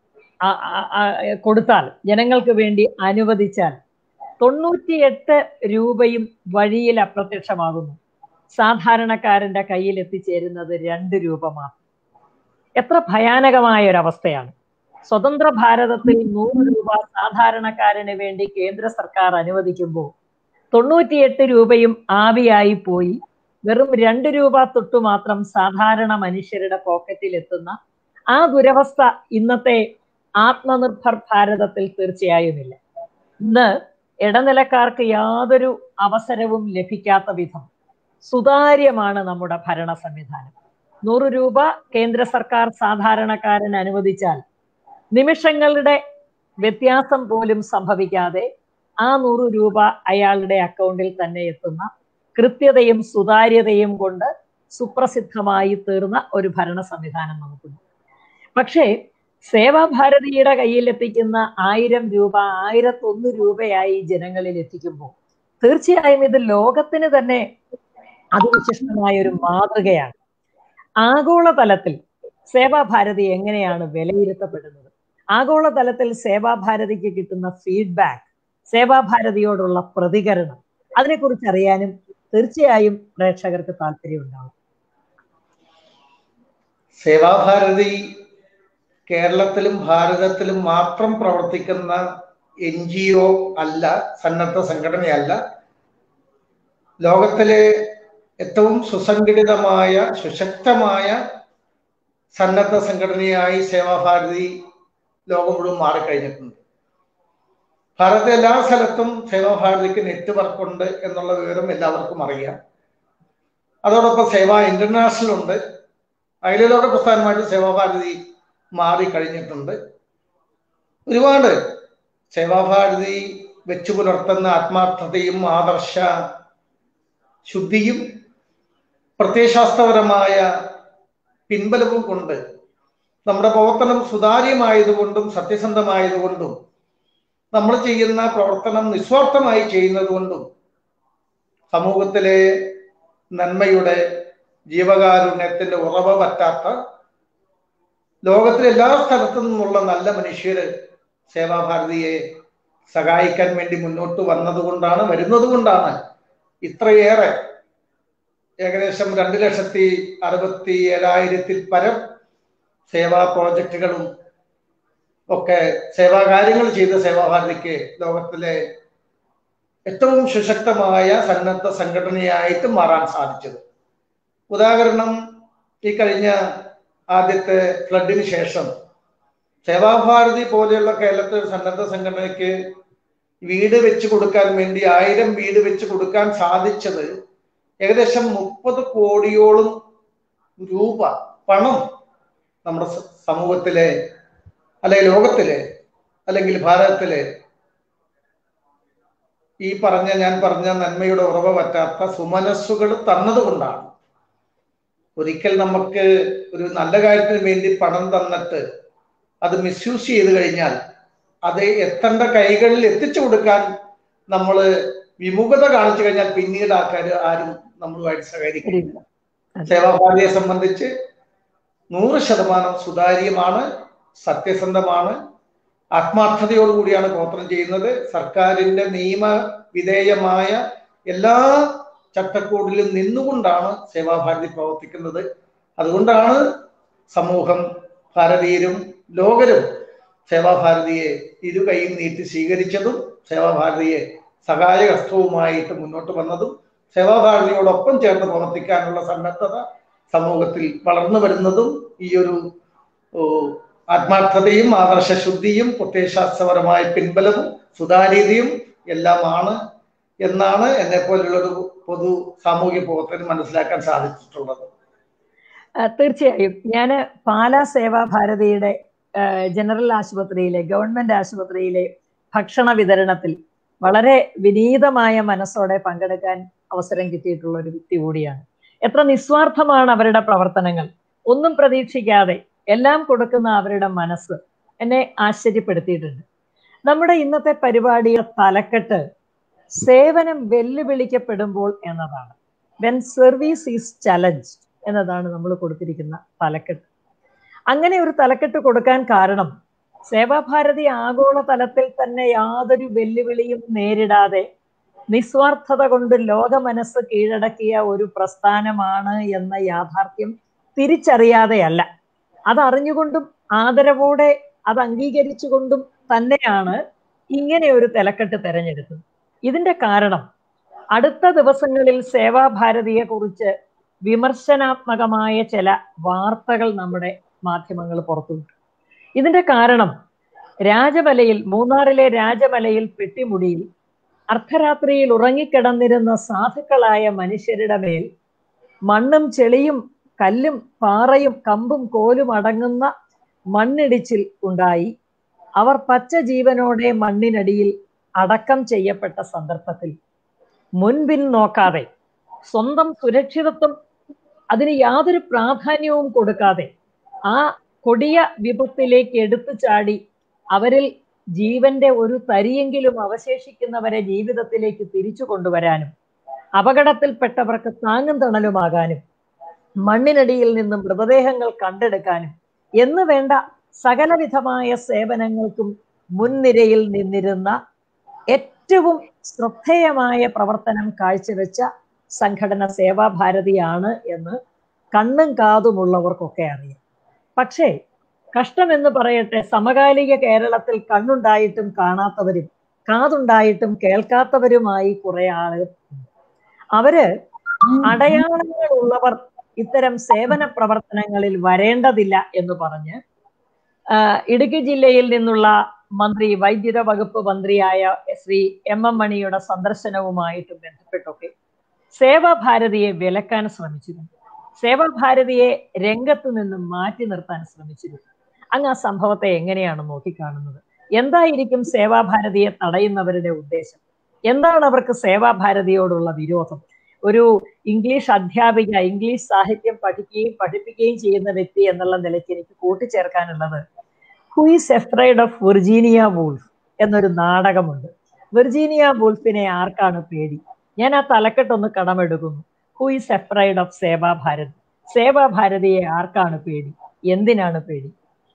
കൊടുത്താൽ ജനങ്ങൾക്ക് വേണ്ടി അനുവദിച്ചാൽ തൊണ്ണൂറ്റിയെട്ട് രൂപയും വഴിയിൽ അപ്രത്യക്ഷമാകുന്നു സാധാരണക്കാരന്റെ കയ്യിൽ എത്തിച്ചേരുന്നത് രണ്ട് രൂപ മാത്രം എത്ര ഭയാനകമായ ഒരു അവസ്ഥയാണ് സ്വതന്ത്ര ഭാരതത്തിൽ നൂറ് രൂപ സാധാരണക്കാരന് വേണ്ടി കേന്ദ്ര സർക്കാർ അനുവദിക്കുമ്പോൾ തൊണ്ണൂറ്റിയെട്ട് രൂപയും ആവിയായി പോയി വെറും രണ്ട് രൂപ തൊട്ടു മാത്രം സാധാരണ മനുഷ്യരുടെ പോക്കറ്റിൽ എത്തുന്ന ആ ദുരവസ്ഥ ഇന്നത്തെ ആത്മനിർഭർ ഭാരതത്തിൽ തീർച്ചയായുമില്ല ഇന്ന് ഇടനിലക്കാർക്ക് യാതൊരു അവസരവും ലഭിക്കാത്ത വിധം സുതാര്യമാണ് നമ്മുടെ ഭരണ സംവിധാനം നൂറ് രൂപ കേന്ദ്ര സർക്കാർ സാധാരണക്കാരന് അനുവദിച്ചാൽ നിമിഷങ്ങളുടെ വ്യത്യാസം പോലും സംഭവിക്കാതെ ആ നൂറ് രൂപ അയാളുടെ അക്കൗണ്ടിൽ തന്നെ എത്തുന്ന കൃത്യതയും സുതാര്യതയും കൊണ്ട് സുപ്രസിദ്ധമായി തീർന്ന ഒരു ഭരണ സംവിധാനം നമുക്കുണ്ട് പക്ഷേ സേവാഭാരതിയുടെ കയ്യിൽ എത്തിക്കുന്ന ആയിരം രൂപ ആയിരത്തൊന്ന് രൂപയായി ജനങ്ങളിൽ എത്തിക്കുമ്പോൾ തീർച്ചയായും ഇത് ലോകത്തിന് തന്നെ അതിവിശിഷ്ടമായ ഒരു മാതൃകയാണ് ആഗോളതലത്തിൽ സേവാഭാരതി എങ്ങനെയാണ് വിലയിരുത്തപ്പെടുന്നത് ആഗോളതലത്തിൽ സേവാഭാരതിക്ക് കിട്ടുന്ന ഫീഡ്ബാക്ക് സേവാഭാരതിയോടുള്ള പ്രതികരണം അതിനെക്കുറിച്ച് അറിയാനും തീർച്ചയായും പ്രേക്ഷകർക്ക് താല്പര്യം ഉണ്ടാവും സേവാഭാരതി കേരളത്തിലും ഭാരതത്തിലും മാത്രം പ്രവർത്തിക്കുന്ന എൻ ജി ഒ അല്ല സന്നദ്ധ സംഘടനയല്ല ലോകത്തിലെ ഏറ്റവും സുസംഘടിതമായ സുശക്തമായ സന്നദ്ധ സംഘടനയായി സേവാഭാരതി ലോകം മുഴുവൻ മാറിക്കഴിഞ്ഞിട്ടുണ്ട് ഭാരതത്തിലെ എല്ലാ സ്ഥലത്തും സേവാഭാരതിക്ക് നെറ്റ്വർക്ക് ഉണ്ട് എന്നുള്ള വിവരം എല്ലാവർക്കും അറിയാം അതോടൊപ്പം സേവ ഇന്റർനാഷണൽ ഉണ്ട് അഖിലോക പ്രസ്ഥാനമായിട്ട് സേവാഭാരതി മാറിക്കഴിഞ്ഞിട്ടുണ്ട് ഒരുപാട് സേവാഭാരതി വെച്ചു പുലർത്തുന്ന ആത്മാർത്ഥതയും ആദർശ ശുദ്ധിയും പ്രത്യയശാസ്ത്രപരമായ പിൻബലവും കൊണ്ട് നമ്മുടെ പ്രവർത്തനം സുതാര്യമായതുകൊണ്ടും സത്യസന്ധമായതുകൊണ്ടും നമ്മൾ ചെയ്യുന്ന പ്രവർത്തനം നിസ്വാർത്ഥമായി ചെയ്യുന്നത് കൊണ്ടും സമൂഹത്തിലെ നന്മയുടെ ജീവകാരുണ്യത്തിന്റെ ഉറവ പറ്റാത്ത ലോകത്തിലെ എല്ലാ സ്ഥലത്തു നിന്നുള്ള നല്ല മനുഷ്യര് സേവാഭാരതിയെ സഹായിക്കാൻ വേണ്ടി മുന്നോട്ട് വന്നതുകൊണ്ടാണ് വരുന്നത് കൊണ്ടാണ് ഇത്രയേറെ ഏകദേശം രണ്ട് ലക്ഷത്തി അറുപത്തി ഏഴായിരത്തിൽ പരം സേവാ പ്രോജക്റ്റുകളും ഒക്കെ സേവാകാര്യങ്ങൾ ചെയ്ത സേവാഭാരതിക്ക് ലോകത്തിലെ ഏറ്റവും സുശക്തമായ സന്നദ്ധ സംഘടനയായിട്ട് മാറാൻ സാധിച്ചത് ഉദാഹരണം ഈ കഴിഞ്ഞ ആദ്യത്തെ ഫ്ലഡിന് ശേഷം സേവാഭാരതി പോലെയുള്ള കേരളത്തിലെ സന്നദ്ധ സംഘടനയ്ക്ക് വീട് വെച്ച് കൊടുക്കാൻ വേണ്ടി ആയിരം വീട് വെച്ച് കൊടുക്കാൻ സാധിച്ചത് ഏകദേശം മുപ്പത് കോടിയോളം രൂപ പണം നമ്മുടെ സമൂഹത്തിലെ അല്ലെങ്കിൽ ലോകത്തിലെ അല്ലെങ്കിൽ ഭാരതത്തിലെ ഈ പറഞ്ഞ ഞാൻ പറഞ്ഞ നന്മയുടെ ഉറവ പറ്റാത്ത സുമനസ്സുകൾ തന്നതുകൊണ്ടാണ് ഒരിക്കൽ നമുക്ക് ഒരു നല്ല കാര്യത്തിന് വേണ്ടി പണം തന്നിട്ട് അത് മിസ്യൂസ് ചെയ്ത് കഴിഞ്ഞാൽ അത് എത്തേണ്ട കൈകളിൽ എത്തിച്ചു കൊടുക്കാൻ നമ്മൾ വിമുഖത കാണിച്ചു കഴിഞ്ഞാൽ പിന്നീട് ആൾക്കാർ ആരും നമ്മളുമായിട്ട് സഹകരിക്കില്ല സേവാഭാരതിയെ സംബന്ധിച്ച് നൂറ് ശതമാനം സുതാര്യമാണ് സത്യസന്ധമാണ് ആത്മാർത്ഥതയോടുകൂടിയാണ് പ്രവർത്തനം ചെയ്യുന്നത് സർക്കാരിന്റെ നിയമ വിധേയമായ എല്ലാ ചട്ടക്കൂടിലും നിന്നുകൊണ്ടാണ് സേവാഭാരതി പ്രവർത്തിക്കുന്നത് അതുകൊണ്ടാണ് സമൂഹം ഭാരതീയരും ലോകരും സേവാഭാരതിയെ ഇരു കൈയും നീട്ടി സ്വീകരിച്ചതും സേവാഭാരതിയെ സഹായ ഹസ്തവുമായിട്ട് മുന്നോട്ട് വന്നതും സേവാഭാരതിയോടൊപ്പം ചേർന്ന് പ്രവർത്തിക്കാനുള്ള സന്നദ്ധത സമൂഹത്തിൽ വളർന്നു വരുന്നതും ഈ ഒരു ആത്മാർത്ഥതയും ആദർശശുദ്ധിയും പ്രത്യയശാസ്ത്രപരമായ പിൻബലവും സുതാര്യതയും എല്ലാമാണ് എന്നാണ് എന്നെ പോലുള്ളൊരു പൊതു സാമൂഹ്യ പ്രവർത്തനം മനസ്സിലാക്കാൻ സാധിച്ചിട്ടുള്ളത് തീർച്ചയായും ഞാൻ പാലാ സേവാഭാരതിയുടെ ജനറൽ ആശുപത്രിയിലെ ഗവൺമെന്റ് ആശുപത്രിയിലെ ഭക്ഷണ വിതരണത്തിൽ വളരെ വിനീതമായ മനസ്സോടെ പങ്കെടുക്കാൻ അവസരം കിട്ടിയിട്ടുള്ള ഒരു വ്യക്തി കൂടിയാണ് എത്ര നിസ്വാർത്ഥമാണ് അവരുടെ പ്രവർത്തനങ്ങൾ ഒന്നും പ്രതീക്ഷിക്കാതെ എല്ലാം കൊടുക്കുന്ന അവരുടെ മനസ്സ് എന്നെ ആശ്ചര്യപ്പെടുത്തിയിട്ടുണ്ട് നമ്മുടെ ഇന്നത്തെ പരിപാടിയുടെ തലക്കെട്ട് സേവനം വെല്ലുവിളിക്കപ്പെടുമ്പോൾ എന്നതാണ് വെൻ സർവീസ് ഈസ് ചലഞ്ച് എന്നതാണ് നമ്മൾ കൊടുത്തിരിക്കുന്ന തലക്കെട്ട് അങ്ങനെ ഒരു തലക്കെട്ട് കൊടുക്കാൻ കാരണം സേവാഭാരതി ആഗോള തലത്തിൽ തന്നെ യാതൊരു വെല്ലുവിളിയും നേരിടാതെ നിസ്വാർത്ഥത കൊണ്ട് ലോക മനസ്സ് കീഴടക്കിയ ഒരു പ്രസ്ഥാനമാണ് എന്ന യാഥാർത്ഥ്യം തിരിച്ചറിയാതെയല്ല അതറിഞ്ഞുകൊണ്ടും ആദരവോടെ അത് അംഗീകരിച്ചുകൊണ്ടും തന്നെയാണ് ഇങ്ങനെ ഒരു തലക്കെട്ട് തെരഞ്ഞെടുത്തത് ഇതിന്റെ കാരണം അടുത്ത ദിവസങ്ങളിൽ സേവാഭാരതിയെ കുറിച്ച് വിമർശനാത്മകമായ ചില വാർത്തകൾ നമ്മുടെ മാധ്യമങ്ങൾ പുറത്തുവിട്ടു ഇതിന്റെ കാരണം രാജമലയിൽ മൂന്നാറിലെ രാജമലയിൽ പെട്ടിമുടിയിൽ അർദ്ധരാത്രിയിൽ ഉറങ്ങിക്കിടന്നിരുന്ന സാധുക്കളായ മനുഷ്യരുടെ മേൽ മണ്ണും ചെളിയും കല്ലും പാറയും കമ്പും കോലും അടങ്ങുന്ന മണ്ണിടിച്ചിൽ ഉണ്ടായി അവർ പച്ച ജീവനോടെ മണ്ണിനടിയിൽ അടക്കം ചെയ്യപ്പെട്ട സന്ദർഭത്തിൽ മുൻപിൻ നോക്കാതെ സ്വന്തം സുരക്ഷിതത്വം അതിന് യാതൊരു പ്രാധാന്യവും കൊടുക്കാതെ ആ കൊടിയ വിപത്തിലേക്ക് എടുത്തു ചാടി അവരിൽ ജീവന്റെ ഒരു തരിയെങ്കിലും അവശേഷിക്കുന്നവരെ ജീവിതത്തിലേക്ക് തിരിച്ചു കൊണ്ടുവരാനും അപകടത്തിൽപ്പെട്ടവർക്ക് താങ്ങും തണലുമാകാനും മണ്ണിനടിയിൽ നിന്നും മൃതദേഹങ്ങൾ കണ്ടെടുക്കാനും എന്ന് വേണ്ട സകലവിധമായ സേവനങ്ങൾക്കും മുൻനിരയിൽ നിന്നിരുന്ന ഏറ്റവും ശ്രദ്ധേയമായ പ്രവർത്തനം കാഴ്ചവെച്ച സംഘടന സേവാഭാരതിയാണ് എന്ന് കണ്ണും കാതുമുള്ളവർക്കൊക്കെ അറിയാം പക്ഷേ കഷ്ടമെന്ന് പറയട്ടെ സമകാലിക കേരളത്തിൽ കണ്ണുണ്ടായിട്ടും കാണാത്തവരും കാതുണ്ടായിട്ടും കേൾക്കാത്തവരുമായി കുറെ ആളുകൾ അവര് അടയാളങ്ങൾ ഉള്ളവർ ഇത്തരം സേവന പ്രവർത്തനങ്ങളിൽ വരേണ്ടതില്ല എന്ന് പറഞ്ഞ് ഇടുക്കി ജില്ലയിൽ നിന്നുള്ള മന്ത്രി വൈദ്യുത വകുപ്പ് മന്ത്രിയായ ശ്രീ എം എം മണിയുടെ സന്ദർശനവുമായിട്ട് ബന്ധപ്പെട്ടൊക്കെ സേവാഭാരതിയെ വിലക്കാൻ ശ്രമിച്ചിരുന്നു സേവാഭാരതിയെ രംഗത്ത് നിന്നും മാറ്റി നിർത്താൻ ശ്രമിച്ചിരുന്നു അങ്ങ് ആ സംഭവത്തെ എങ്ങനെയാണ് നോക്കിക്കാണുന്നത് എന്തായിരിക്കും സേവാഭാരതിയെ തടയുന്നവരുടെ ഉദ്ദേശം എന്താണ് അവർക്ക് സേവാഭാരതിയോടുള്ള വിരോധം ഒരു ഇംഗ്ലീഷ് അധ്യാപിക ഇംഗ്ലീഷ് സാഹിത്യം പഠിക്കുകയും പഠിപ്പിക്കുകയും ചെയ്യുന്ന വ്യക്തി എന്നുള്ള നിലയ്ക്ക് എനിക്ക് കൂട്ടിച്ചേർക്കാനുള്ളത് who is afraid of Virginia Woolf എന്നൊരു നാടകമുണ്ട് വിർജീനിയ വൂൾഫിനെ ആർക്കാണ് പേടി ഞാൻ ആ തലക്കെട്ടൊന്ന് കടമെടുക്കുന്നു who is afraid of Seva Bharati സേവാഭാരതിയെ ആർക്കാണ് പേടി എന്തിനാണ് പേടി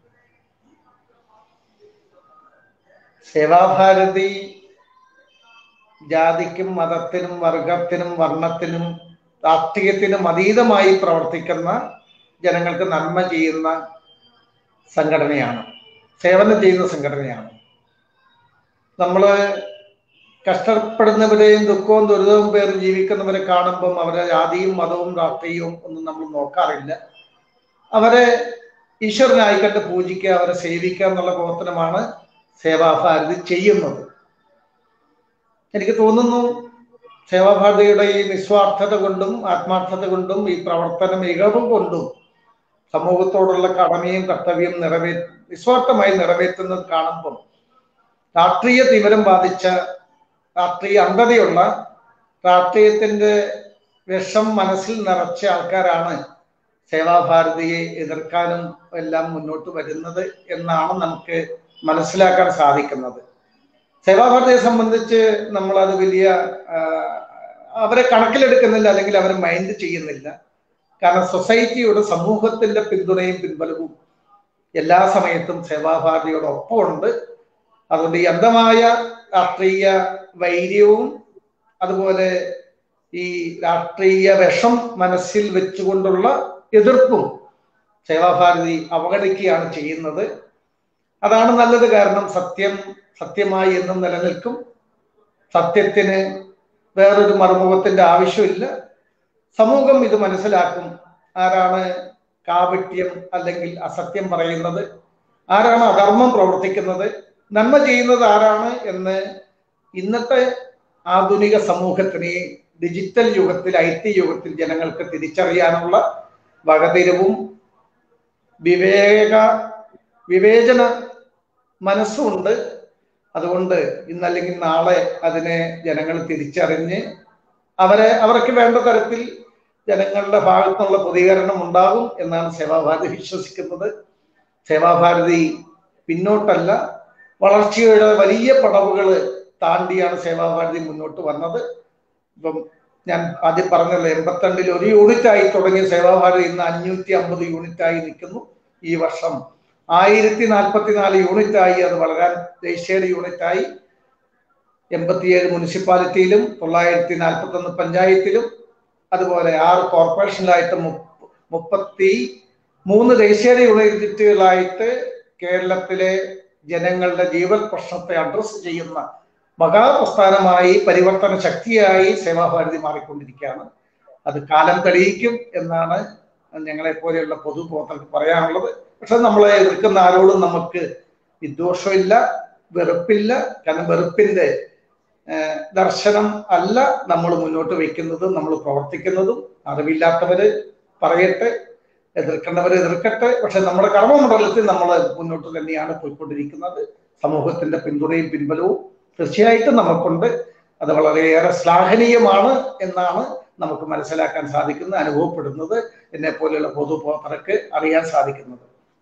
സേവാഭാരതി ജാതിക്കും മതത്തിനും വർഗത്തിനും വർണ്ണത്തിനും രാഷ്ട്രീയത്തിനും അതീതമായി പ്രവർത്തിക്കുന്ന ജനങ്ങൾക്ക് നന്മ ചെയ്യുന്ന സംഘടനയാണ് സേവനം ചെയ്യുന്ന സംഘടനയാണ് നമ്മൾ കഷ്ടപ്പെടുന്നവരെയും ദുഃഖവും ദുരിതവും പേർ ജീവിക്കുന്നവരെ കാണുമ്പം അവരെ ജാതിയും മതവും രാഷ്ട്രീയവും ഒന്നും നമ്മൾ നോക്കാറില്ല അവരെ ഈശ്വരനായി കണ്ട് പൂജിക്കുക അവരെ സേവിക്കുക എന്നുള്ള പ്രവർത്തനമാണ് സേവാഭാരതി ചെയ്യുന്നത് എനിക്ക് തോന്നുന്നു സേവാഭാരതിയുടെ ഈ നിസ്വാർത്ഥത കൊണ്ടും ആത്മാർത്ഥത കൊണ്ടും ഈ പ്രവർത്തന മികവ് കൊണ്ടും സമൂഹത്തോടുള്ള കടമയും കർത്തവ്യം നിറവേ നിസ്വാർത്ഥമായി നിറവേറ്റുന്നത് കാണുമ്പോൾ രാഷ്ട്രീയ തീവ്രം ബാധിച്ച രാഷ്ട്രീയ അന്ധതയുള്ള രാഷ്ട്രീയത്തിന്റെ വിഷം മനസ്സിൽ നിറച്ച ആൾക്കാരാണ് സേവാഭാരതിയെ എതിർക്കാനും എല്ലാം മുന്നോട്ട് വരുന്നത് എന്നാണ് നമുക്ക് മനസ്സിലാക്കാൻ സാധിക്കുന്നത് സേവാഭാരതിയെ സംബന്ധിച്ച് നമ്മൾ അത് വലിയ അവരെ കണക്കിലെടുക്കുന്നില്ല അല്ലെങ്കിൽ അവരെ മൈൻഡ് ചെയ്യുന്നില്ല കാരണം സൊസൈറ്റിയുടെ സമൂഹത്തിന്റെ പിന്തുണയും പിൻബലവും എല്ലാ സമയത്തും സേവാഭാരതിയോടൊപ്പം ഉണ്ട് അതുകൊണ്ട് ഈ അന്ധമായ രാഷ്ട്രീയ വൈര്യവും അതുപോലെ ഈ രാഷ്ട്രീയ വിഷം മനസ്സിൽ വെച്ചുകൊണ്ടുള്ള എതിർപ്പും സേവാഭാരതി അവഗണിക്കുകയാണ് ചെയ്യുന്നത് അതാണ് നല്ലത് കാരണം സത്യം സത്യമായി എന്നും നിലനിൽക്കും സത്യത്തിന് വേറൊരു മറുമുഖത്തിന്റെ ആവശ്യമില്ല സമൂഹം ഇത് മനസ്സിലാക്കും ആരാണ് കാപട്യം അല്ലെങ്കിൽ അസത്യം പറയുന്നത് ആരാണ് അധർമ്മം പ്രവർത്തിക്കുന്നത് നന്മ ചെയ്യുന്നത് ആരാണ് എന്ന് ഇന്നത്തെ ആധുനിക സമൂഹത്തിന് ഡിജിറ്റൽ യുഗത്തിൽ ഐ ടി യുഗത്തിൽ ജനങ്ങൾക്ക് തിരിച്ചറിയാനുള്ള വകതിരിവും വിവേക വിവേചന മനസ്സുണ്ട് അതുകൊണ്ട് ഇന്നല്ലെങ്കിൽ നാളെ അതിനെ ജനങ്ങൾ തിരിച്ചറിഞ്ഞ് അവരെ അവർക്ക് വേണ്ട തരത്തിൽ ജനങ്ങളുടെ ഭാഗത്തുനിന്നുള്ള പ്രതികരണം ഉണ്ടാകും എന്നാണ് സേവാഭാരതി വിശ്വസിക്കുന്നത് സേവാഭാരതി പിന്നോട്ടല്ല വളർച്ചയുടെ വലിയ പടവുകൾ താണ്ടിയാണ് സേവാഭാരതി മുന്നോട്ട് വന്നത് ഇപ്പം ഞാൻ ആദ്യം പറഞ്ഞല്ലോ എൺപത്തിരണ്ടിൽ ഒരു യൂണിറ്റായി തുടങ്ങിയ സേവാഭാരതി ഇന്ന് അഞ്ഞൂറ്റി അമ്പത് യൂണിറ്റായി നിൽക്കുന്നു ഈ വർഷം ആയിരത്തി നാൽപ്പത്തിനാല് യൂണിറ്റായി അത് വളരാൻ രജിസ്റ്റേർഡ് യൂണിറ്റായി എൺപത്തിയേഴ് മുനിസിപ്പാലിറ്റിയിലും തൊള്ളായിരത്തി നാൽപ്പത്തി ഒന്ന് പഞ്ചായത്തിലും അതുപോലെ ആറ് കോർപ്പറേഷനിലായിട്ട് മുപ്പത്തി മൂന്ന് രജിസ്റ്റേർഡ് യൂണിറ്റുകളായിട്ട് കേരളത്തിലെ ജനങ്ങളുടെ ജീവൽ പ്രശ്നത്തെ അഡ്രസ് ചെയ്യുന്ന മഹാപ്രസ്ഥാനമായി പരിവർത്തന ശക്തിയായി സേവാഭാരതി മാറിക്കൊണ്ടിരിക്കുകയാണ് അത് കാലം തെളിയിക്കും എന്നാണ് ഞങ്ങളെ പോലെയുള്ള പൊതുപ്രവർത്തകർക്ക് പറയാനുള്ളത് പക്ഷെ നമ്മളെ എതിർക്കുന്ന ആരോടും നമുക്ക് വിദ്വേഷമില്ല വെറുപ്പില്ല കാരണം വെറുപ്പിന്റെ ദർശനം അല്ല നമ്മൾ മുന്നോട്ട് വയ്ക്കുന്നതും നമ്മൾ പ്രവർത്തിക്കുന്നതും അറിവില്ലാത്തവര് പറയട്ടെ എതിർക്കേണ്ടവർ എതിർക്കട്ടെ പക്ഷെ നമ്മുടെ കർമ്മമണ്ഡലത്തിൽ നമ്മൾ മുന്നോട്ട് തന്നെയാണ് പോയിക്കൊണ്ടിരിക്കുന്നത് സമൂഹത്തിന്റെ പിന്തുണയും പിൻബലവും തീർച്ചയായിട്ടും നമുക്കുണ്ട് അത് വളരെയേറെ ശ്ലാഘനീയമാണ് എന്നാണ് നമുക്ക് മനസ്സിലാക്കാൻ സാധിക്കുന്നത് അനുഭവപ്പെടുന്നത് എന്നെ പോലെയുള്ള പൊതുപ്രവർത്തകർക്ക് അറിയാൻ സാധിക്കുന്നത്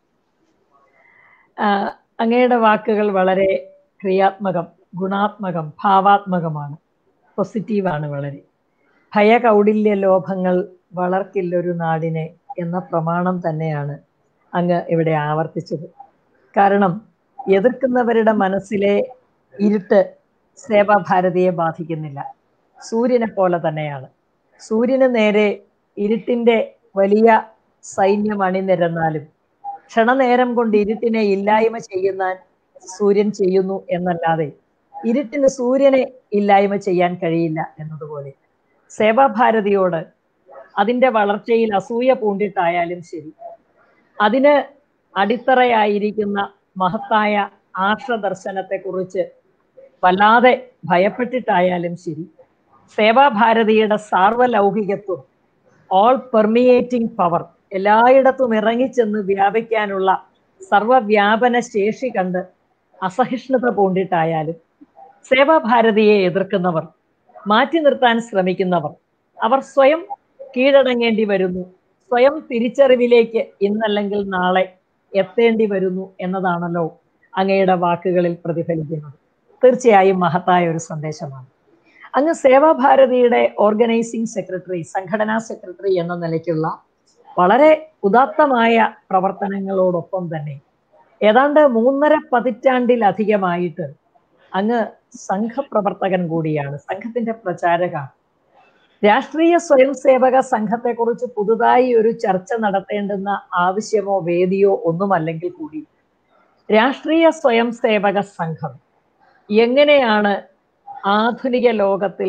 അങ്ങയുടെ വാക്കുകൾ വളരെ ക്രിയാത്മകം ഗുണാത്മകം ഭാവാത്മകമാണ് പോസിറ്റീവാണ് വളരെ ഭയകൗടില്യ ലോഭങ്ങൾ വളർക്കില്ലൊരു നാടിനെ എന്ന പ്രമാണം തന്നെയാണ് അങ്ങ് ഇവിടെ ആവർത്തിച്ചത് കാരണം എതിർക്കുന്നവരുടെ മനസ്സിലെ ഇരുട്ട് സേവാഭാരതിയെ ബാധിക്കുന്നില്ല സൂര്യനെ പോലെ തന്നെയാണ് സൂര്യന് നേരെ ഇരുട്ടിന്റെ വലിയ സൈന്യം അണിനിരന്നാലും ക്ഷണനേരം കൊണ്ട് ഇരുട്ടിനെ ഇല്ലായ്മ ചെയ്യുന്ന സൂര്യൻ ചെയ്യുന്നു എന്നല്ലാതെ ഇരുട്ടിന് സൂര്യനെ ഇല്ലായ്മ ചെയ്യാൻ കഴിയില്ല എന്നതുപോലെ സേവാഭാരതിയോട് അതിന്റെ വളർച്ചയിൽ അസൂയ പൂണ്ടിട്ടായാലും ശരി അതിന് അടിത്തറയായിരിക്കുന്ന മഹത്തായ ആർഷദർശനത്തെക്കുറിച്ച് വല്ലാതെ ഭയപ്പെട്ടിട്ടായാലും ശരി സേവാഭാരതിയുടെ സാർവലൗകികത്വം ഓൾ പെർമിയേറ്റിംഗ് പവർ എല്ലായിടത്തും ഇറങ്ങിച്ചെന്ന് വ്യാപിക്കാനുള്ള സർവവ്യാപന ശേഷി കണ്ട് അസഹിഷ്ണുത പൂണ്ടിട്ടായാലും സേവാഭാരതിയെ എതിർക്കുന്നവർ മാറ്റി നിർത്താൻ ശ്രമിക്കുന്നവർ അവർ സ്വയം കീഴടങ്ങേണ്ടി വരുന്നു സ്വയം തിരിച്ചറിവിലേക്ക് ഇന്നല്ലെങ്കിൽ നാളെ എത്തേണ്ടി വരുന്നു എന്നതാണല്ലോ അങ്ങയുടെ വാക്കുകളിൽ പ്രതിഫലിക്കുന്നത് തീർച്ചയായും മഹത്തായ ഒരു സന്ദേശമാണ് അങ്ങ് സേവാഭാരതിയുടെ ഓർഗനൈസിംഗ് സെക്രട്ടറി സംഘടനാ സെക്രട്ടറി എന്ന നിലയ്ക്കുള്ള വളരെ ഉദാത്തമായ പ്രവർത്തനങ്ങളോടൊപ്പം തന്നെ ഏതാണ്ട് മൂന്നര പതിറ്റാണ്ടിലധികമായിട്ട് അങ്ങ് സംഘപ്രവർത്തകൻ കൂടിയാണ് സംഘത്തിന്റെ പ്രചാരകാണ് രാഷ്ട്രീയ സ്വയം സേവക സംഘത്തെക്കുറിച്ച് പുതുതായി ഒരു ചർച്ച നടത്തേണ്ടുന്ന ആവശ്യമോ വേദിയോ ഒന്നുമല്ലെങ്കിൽ കൂടി രാഷ്ട്രീയ സ്വയം സേവക സംഘം എങ്ങനെയാണ് ആധുനിക ലോകത്തിൽ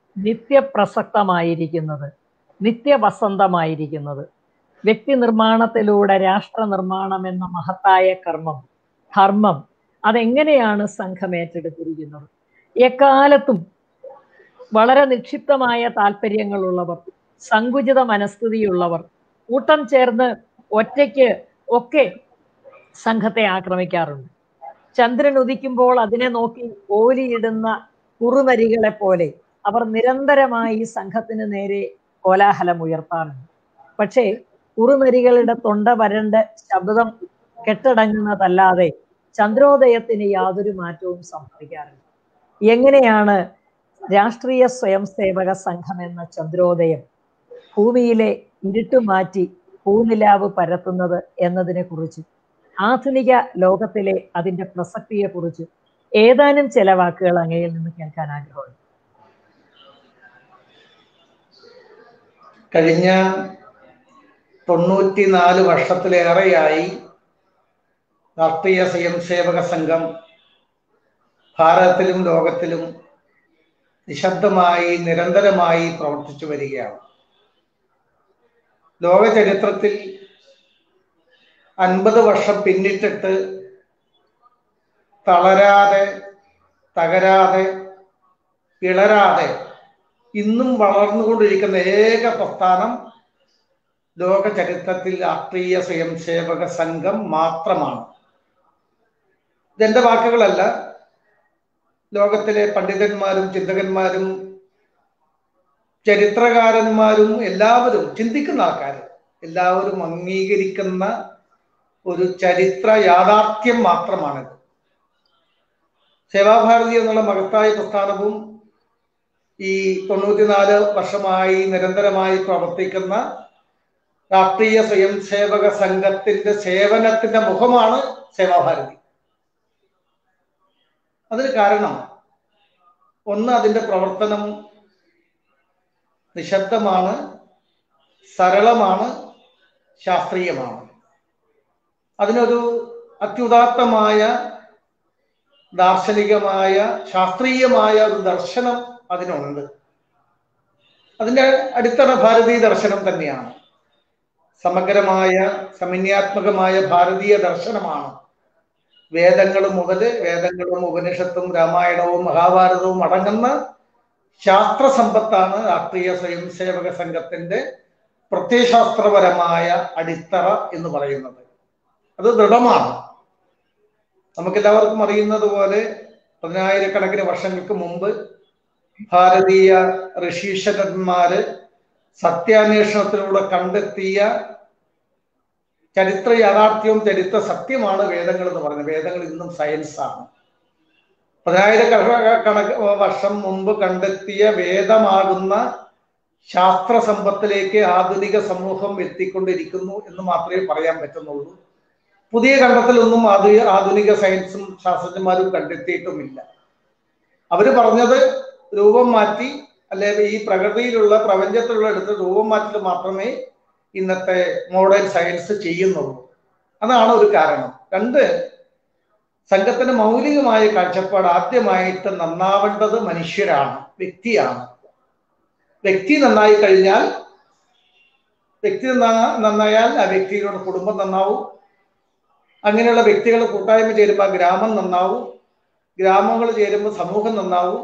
നിത്യപ്രസക്തമായിരിക്കുന്നത് നിത്യവസന്തമായിരിക്കുന്നത് വ്യക്തി നിർമ്മാണത്തിലൂടെ രാഷ്ട്ര നിർമ്മാണം എന്ന മഹത്തായ കർമ്മം ധർമ്മം അതെങ്ങനെയാണ് സംഘം ഏറ്റെടുത്തിരിക്കുന്നത് എക്കാലത്തും വളരെ നിക്ഷിപ്തമായ താല്പര്യങ്ങളുള്ളവർ സങ്കുചിത മനസ്ഥിതിയുള്ളവർ കൂട്ടം ചേർന്ന് ഒറ്റയ്ക്ക് ഒക്കെ സംഘത്തെ ആക്രമിക്കാറുണ്ട് ചന്ദ്രൻ ഉദിക്കുമ്പോൾ അതിനെ നോക്കി ഓലിയിടുന്ന കുറുനരികളെ പോലെ അവർ നിരന്തരമായി സംഘത്തിന് നേരെ കോലാഹലം ഉയർത്താറുണ്ട് പക്ഷേ കുറുനരികളുടെ തൊണ്ട വരണ്ട് ശബ്ദം കെട്ടടങ്ങുന്നതല്ലാതെ ചന്ദ്രോദയത്തിന് യാതൊരു മാറ്റവും സംഭവിക്കാറില്ല എങ്ങനെയാണ് രാഷ്ട്രീയ സ്വയം സേവക സംഘം എന്ന ചന്ദ്രോദയം ഭൂമിയിലെ ഇരുട്ട് മാറ്റി പൂനിലാവ് പരത്തുന്നത് എന്നതിനെ കുറിച്ച് ആധുനിക ലോകത്തിലെ അതിന്റെ പ്രസക്തിയെ കുറിച്ച് ഏതാനും ചില വാക്കുകൾ അങ്ങയിൽ നിന്ന് കേൾക്കാൻ ആഗ്രഹമുണ്ട് കഴിഞ്ഞ തൊണ്ണൂറ്റിനാല് വർഷത്തിലേറെയായി രാഷ്ട്രീയ സ്വയംസേവക സംഘം ഭാരതത്തിലും ലോകത്തിലും നിശബ്ദമായി നിരന്തരമായി പ്രവർത്തിച്ചു വരികയാണ് ലോക ചരിത്രത്തിൽ അൻപത് വർഷം പിന്നിട്ടിട്ട് തളരാതെ തകരാതെ പിളരാതെ ഇന്നും വളർന്നുകൊണ്ടിരിക്കുന്ന ഏക പ്രസ്ഥാനം ലോക ചരിത്രത്തിൽ രാഷ്ട്രീയ സ്വയംസേവക സംഘം മാത്രമാണ് ഇതെന്റെ വാക്കുകളല്ല ലോകത്തിലെ പണ്ഡിതന്മാരും ചിന്തകന്മാരും ചരിത്രകാരന്മാരും എല്ലാവരും ചിന്തിക്കുന്ന ആൾക്കാർ എല്ലാവരും അംഗീകരിക്കുന്ന ഒരു ചരിത്ര യാഥാർത്ഥ്യം മാത്രമാണിത് സേവാഭാരതി എന്നുള്ള മഹത്തായ പ്രസ്ഥാനവും ഈ തൊണ്ണൂറ്റിനാല് വർഷമായി നിരന്തരമായി പ്രവർത്തിക്കുന്ന രാഷ്ട്രീയ സ്വയംസേവക സംഘത്തിന്റെ സേവനത്തിന്റെ മുഖമാണ് സേവാഭാരതി അതിന് കാരണം ഒന്ന് അതിന്റെ പ്രവർത്തനം നിശബ്ദമാണ് സരളമാണ് ശാസ്ത്രീയമാണ് അതിനൊരു അത്യുദാത്തമായ ദാർശനികമായ ശാസ്ത്രീയമായ ഒരു ദർശനം അതിനുണ്ട് അതിന്റെ അടിത്തറ ഭാരതീയ ദർശനം തന്നെയാണ് സമഗ്രമായ സമന്യാത്മകമായ ഭാരതീയ ദർശനമാണ് വേദങ്ങൾ മുതൽ വേദങ്ങളും ഉപനിഷത്തും രാമായണവും മഹാഭാരതവും അടങ്ങുന്ന ശാസ്ത്ര സമ്പത്താണ് രാഷ്ട്രീയ സ്വയംസേവക സംഘത്തിന്റെ പ്രത്യയശാസ്ത്രപരമായ അടിത്തറ എന്ന് പറയുന്നത് അത് ദൃഢമാണ് നമുക്കെല്ലാവർക്കും അറിയുന്നത് പോലെ പതിനായിരക്കണക്കിന് വർഷങ്ങൾക്ക് മുമ്പ് ഭാരതീയ ഋഷീശ്വരന്മാര് സത്യാന്വേഷണത്തിലൂടെ കണ്ടെത്തിയ ചരിത്ര യാഥാർത്ഥ്യവും ചരിത്ര സത്യമാണ് വേദങ്ങൾ എന്ന് പറയുന്നത് വേദങ്ങൾ ഇന്നും സയൻസ് ആണ് പതിനായിരക്കണക്ക് വർഷം മുമ്പ് കണ്ടെത്തിയ വേദമാകുന്ന ശാസ്ത്ര സമ്പത്തിലേക്ക് ആധുനിക സമൂഹം എത്തിക്കൊണ്ടിരിക്കുന്നു എന്ന് മാത്രമേ പറയാൻ പറ്റുന്നുള്ളൂ പുതിയ കണ്ടെത്തലൊന്നും അത് ആധുനിക സയൻസും ശാസ്ത്രജ്ഞന്മാരും കണ്ടെത്തിയിട്ടുമില്ല അവര് പറഞ്ഞത് രൂപം മാറ്റി അല്ലെ ഈ പ്രകൃതിയിലുള്ള പ്രപഞ്ചത്തിലുള്ള എടുത്ത് രൂപം മാറ്റൽ മാത്രമേ ഇന്നത്തെ മോഡേൺ സയൻസ് ചെയ്യുന്നുള്ളൂ അതാണ് ഒരു കാരണം രണ്ട് സംഘത്തിന്റെ മൗലികമായ കാഴ്ചപ്പാട് ആദ്യമായിട്ട് നന്നാവേണ്ടത് മനുഷ്യരാണ് വ്യക്തിയാണ് വ്യക്തി നന്നായി കഴിഞ്ഞാൽ വ്യക്തി നന്നായാൽ ആ വ്യക്തിയുടെ കുടുംബം നന്നാവും അങ്ങനെയുള്ള വ്യക്തികൾ കൂട്ടായ്മ ചേരുമ്പോൾ ഗ്രാമം നന്നാവും ഗ്രാമങ്ങൾ ചേരുമ്പോൾ സമൂഹം നന്നാവും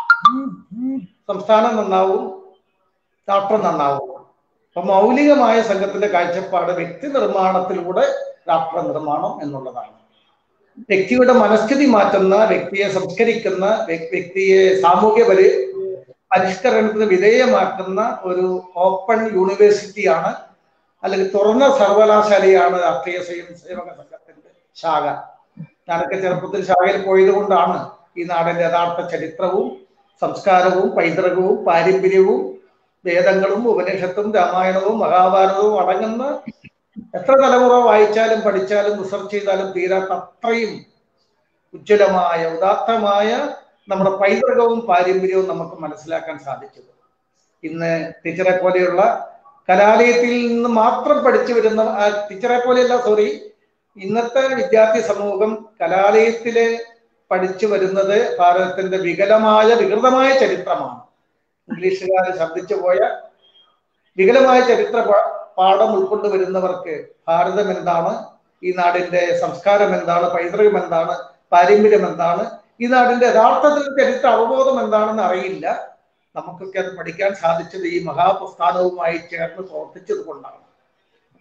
സംസ്ഥാനം നന്നാവും രാഷ്ട്രം നന്നാവും അപ്പൊ മൗലികമായ സംഘത്തിന്റെ കാഴ്ചപ്പാട് വ്യക്തി നിർമ്മാണത്തിലൂടെ രാഷ്ട്ര നിർമ്മാണം എന്നുള്ളതാണ് വ്യക്തിയുടെ മനസ്ഥിതി മാറ്റുന്ന വ്യക്തിയെ സംസ്കരിക്കുന്ന വ്യക്തിയെ സാമൂഹ്യ പരി പരിഷ്കരണത്തിന് വിധേയമാക്കുന്ന ഒരു ഓപ്പൺ യൂണിവേഴ്സിറ്റിയാണ് അല്ലെങ്കിൽ തുറന്ന സർവകലാശാലയാണ് രാഷ്ട്രീയ സ്വയം സേവക സംഘത്തിന്റെ ശാഖ ഞാനൊക്കെ ചെറുപ്പത്തിൽ ശാഖയിൽ പോയത് കൊണ്ടാണ് ഈ നാടിന്റെ യഥാർത്ഥ ചരിത്രവും സംസ്കാരവും പൈതൃകവും പാരമ്പര്യവും വേദങ്ങളും ഉപനിഷത്തും രാമായണവും മഹാഭാരതവും അടങ്ങുന്ന എത്ര തലമുറ വായിച്ചാലും പഠിച്ചാലും റിസർച്ച് ചെയ്താലും തീരാത്ത അത്രയും ഉജ്ജ്വലമായ ഉദാത്തമായ നമ്മുടെ പൈതൃകവും പാരമ്പര്യവും നമുക്ക് മനസ്സിലാക്കാൻ സാധിച്ചത് ഇന്ന് ടീച്ചറെ പോലെയുള്ള കലാലയത്തിൽ നിന്ന് മാത്രം പഠിച്ചു വരുന്ന ടീച്ചറെ പോലെയല്ല സോറി ഇന്നത്തെ വിദ്യാർത്ഥി സമൂഹം കലാലയത്തിലെ പഠിച്ചു വരുന്നത് ഭാരതത്തിന്റെ വികലമായ വികൃതമായ ചരിത്രമാണ് ഇംഗ്ലീഷുകാർ ശബ്ദിച്ചു പോയ വികലമായ ചരിത്ര പാഠം ഉൾക്കൊണ്ട് വരുന്നവർക്ക് ഭാരതം എന്താണ് ഈ നാടിന്റെ സംസ്കാരം എന്താണ് പൈതൃകം എന്താണ് പാരമ്പര്യം എന്താണ് ഈ നാടിന്റെ യഥാർത്ഥത്തിൽ ചരിത്ര അവബോധം എന്താണെന്ന് അറിയില്ല നമുക്കൊക്കെ അത് പഠിക്കാൻ സാധിച്ചത് ഈ മഹാപ്രസ്ഥാനവുമായി ചേർന്ന് പ്രവർത്തിച്ചത് കൊണ്ടാണ്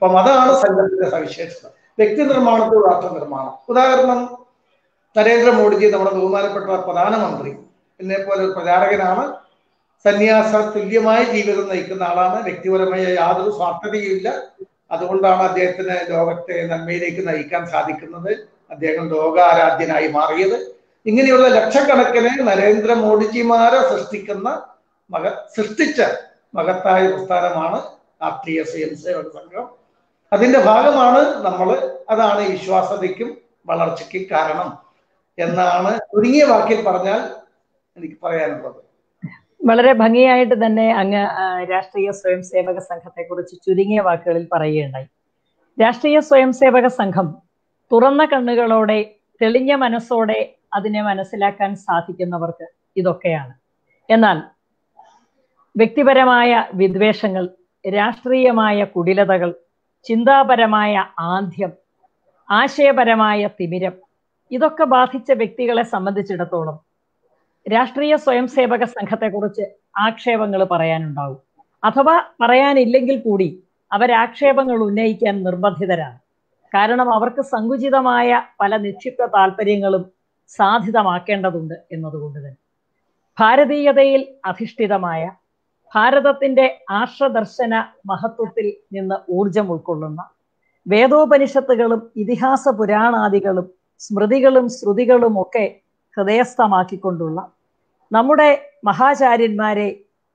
അപ്പം അതാണ് സംഘത്തിന്റെ സവിശേഷത വ്യക്തി നിർമ്മാണത്തിൽ രാഷ്ട്ര നിർമ്മാണം ഉദാഹരണം നരേന്ദ്രമോദിജി നമ്മുടെ ബഹുമാനപ്പെട്ട പ്രധാനമന്ത്രി എന്നെ പോലെ ഒരു പ്രചാരകനാണ് സന്യാസ തുല്യമായ ജീവിതം നയിക്കുന്ന ആളാണ് വ്യക്തിപരമായ യാതൊരു സ്വാർത്ഥതയുമില്ല അതുകൊണ്ടാണ് അദ്ദേഹത്തിന് ലോകത്തെ നന്മയിലേക്ക് നയിക്കാൻ സാധിക്കുന്നത് അദ്ദേഹം ലോകാരാധ്യനായി മാറിയത് ഇങ്ങനെയുള്ള ലക്ഷക്കണക്കിന് നരേന്ദ്രമോദിജിമാരെ സൃഷ്ടിക്കുന്ന മക സൃഷ്ടിച്ച മഹത്തായ പ്രസ്ഥാനമാണ് രാഷ്ട്രീയ സ്വയം സേവക സംഘം അതിന്റെ ഭാഗമാണ് നമ്മൾ അതാണ് ഈ വിശ്വാസതയ്ക്കും വളർച്ചയ്ക്കും കാരണം എന്നാണ് ചുരുങ്ങിയ വാക്കിൽ പറഞ്ഞാൽ എനിക്ക് പറയാനുള്ളത് വളരെ ഭംഗിയായിട്ട് തന്നെ അങ്ങ് ആ, രാഷ്ട്രീയ സ്വയം സേവക സംഘത്തെ കുറിച്ച് ചുരുങ്ങിയ വാക്കുകളിൽ പറയുകയുണ്ടായി രാഷ്ട്രീയ സ്വയം സേവക സംഘം തുറന്ന കണ്ണുകളോടെ തെളിഞ്ഞ മനസ്സോടെ അതിനെ മനസ്സിലാക്കാൻ സാധിക്കുന്നവർക്ക് ഇതൊക്കെയാണ് എന്നാൽ വ്യക്തിപരമായ വിദ്വേഷങ്ങൾ രാഷ്ട്രീയമായ കുടിലതകൾ ചിന്താപരമായ ആന്ധ്യം ആശയപരമായ തിമിരം ഇതൊക്കെ ബാധിച്ച വ്യക്തികളെ സംബന്ധിച്ചിടത്തോളം രാഷ്ട്രീയ സ്വയം സേവക സംഘത്തെക്കുറിച്ച് ആക്ഷേപങ്ങൾ പറയാനുണ്ടാവും അഥവാ പറയാനില്ലെങ്കിൽ കൂടി അവരാക്ഷേപങ്ങൾ ഉന്നയിക്കാൻ നിർബന്ധിതരാണ് കാരണം അവർക്ക് സങ്കുചിതമായ പല നിക്ഷിപ്ത താല്പര്യങ്ങളും സാധിതമാക്കേണ്ടതുണ്ട് എന്നതുകൊണ്ട് തന്നെ ഭാരതീയതയിൽ അധിഷ്ഠിതമായ ഭാരതത്തിന്റെ ആർഷദർശന മഹത്വത്തിൽ നിന്ന് ഊർജം ഉൾക്കൊള്ളുന്ന വേദോപനിഷത്തുകളും ഇതിഹാസ പുരാണാദികളും സ്മൃതികളും ശ്രുതികളും ഒക്കെ ഹൃദയസ്ഥമാക്കിക്കൊണ്ടുള്ള നമ്മുടെ മഹാചാര്യന്മാരെ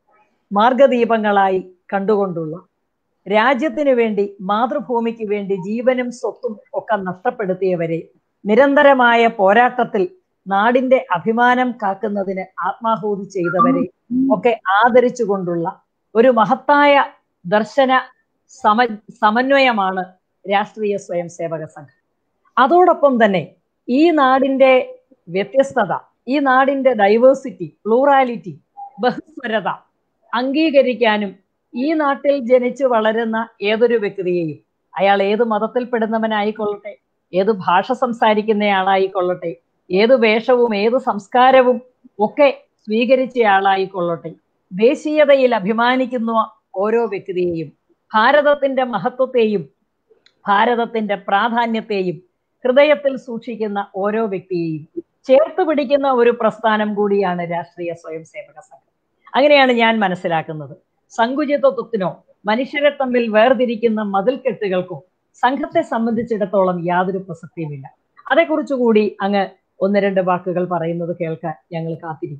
മാർഗദീപങ്ങളായി കണ്ടുകൊണ്ടുള്ള രാജ്യത്തിനു വേണ്ടി മാതൃഭൂമിക്ക് വേണ്ടി ജീവനും സ്വത്തും ഒക്കെ നഷ്ടപ്പെടുത്തിയവരെ നിരന്തരമായ പോരാട്ടത്തിൽ നാടിന്റെ അഭിമാനം കാക്കുന്നതിന് ആത്മാഹൂതി ചെയ്തവരെ ഒക്കെ ആദരിച്ചുകൊണ്ടുള്ള ഒരു മഹത്തായ ദർശന സമ സമന്വയമാണ് രാഷ്ട്രീയ സ്വയം സേവക സംഘം അതോടൊപ്പം തന്നെ ഈ നാടിന്റെ വ്യത്യസ്തത ഈ നാടിന്റെ ഡൈവേഴ്സിറ്റി പ്ലൂറാലിറ്റി ബഹുസ്വരത അംഗീകരിക്കാനും ഈ നാട്ടിൽ ജനിച്ചു വളരുന്ന ഏതൊരു വ്യക്തിയെയും അയാൾ ഏത് മതത്തിൽപ്പെടുന്നവനായിക്കൊള്ളട്ടെ ഏത് ഭാഷ സംസാരിക്കുന്നയാളായിക്കൊള്ളട്ടെ ഏത് വേഷവും ഏത് സംസ്കാരവും ഒക്കെ സ്വീകരിച്ചയാളായിക്കൊള്ളട്ടെ ദേശീയതയിൽ അഭിമാനിക്കുന്ന ഓരോ വ്യക്തിയെയും ഭാരതത്തിന്റെ മഹത്വത്തെയും ഭാരതത്തിന്റെ പ്രാധാന്യത്തെയും ഹൃദയത്തിൽ സൂക്ഷിക്കുന്ന ഓരോ വ്യക്തിയെയും ചേർത്ത് പിടിക്കുന്ന ഒരു പ്രസ്ഥാനം കൂടിയാണ് രാഷ്ട്രീയ സ്വയം സേവക സംഘം അങ്ങനെയാണ് ഞാൻ മനസ്സിലാക്കുന്നത് സങ്കുചിതത്വത്തിനോ മനുഷ്യരെ തമ്മിൽ വേർതിരിക്കുന്ന മതിൽക്കെട്ടുകൾക്കോ സംഘത്തെ സംബന്ധിച്ചിടത്തോളം യാതൊരു പ്രസക്തിയുമില്ല അതേക്കുറിച്ച് കൂടി അങ്ങ് ഒന്ന് രണ്ട് വാക്കുകൾ പറയുന്നത് കേൾക്കാൻ ഞങ്ങൾ കാത്തിരിക്കും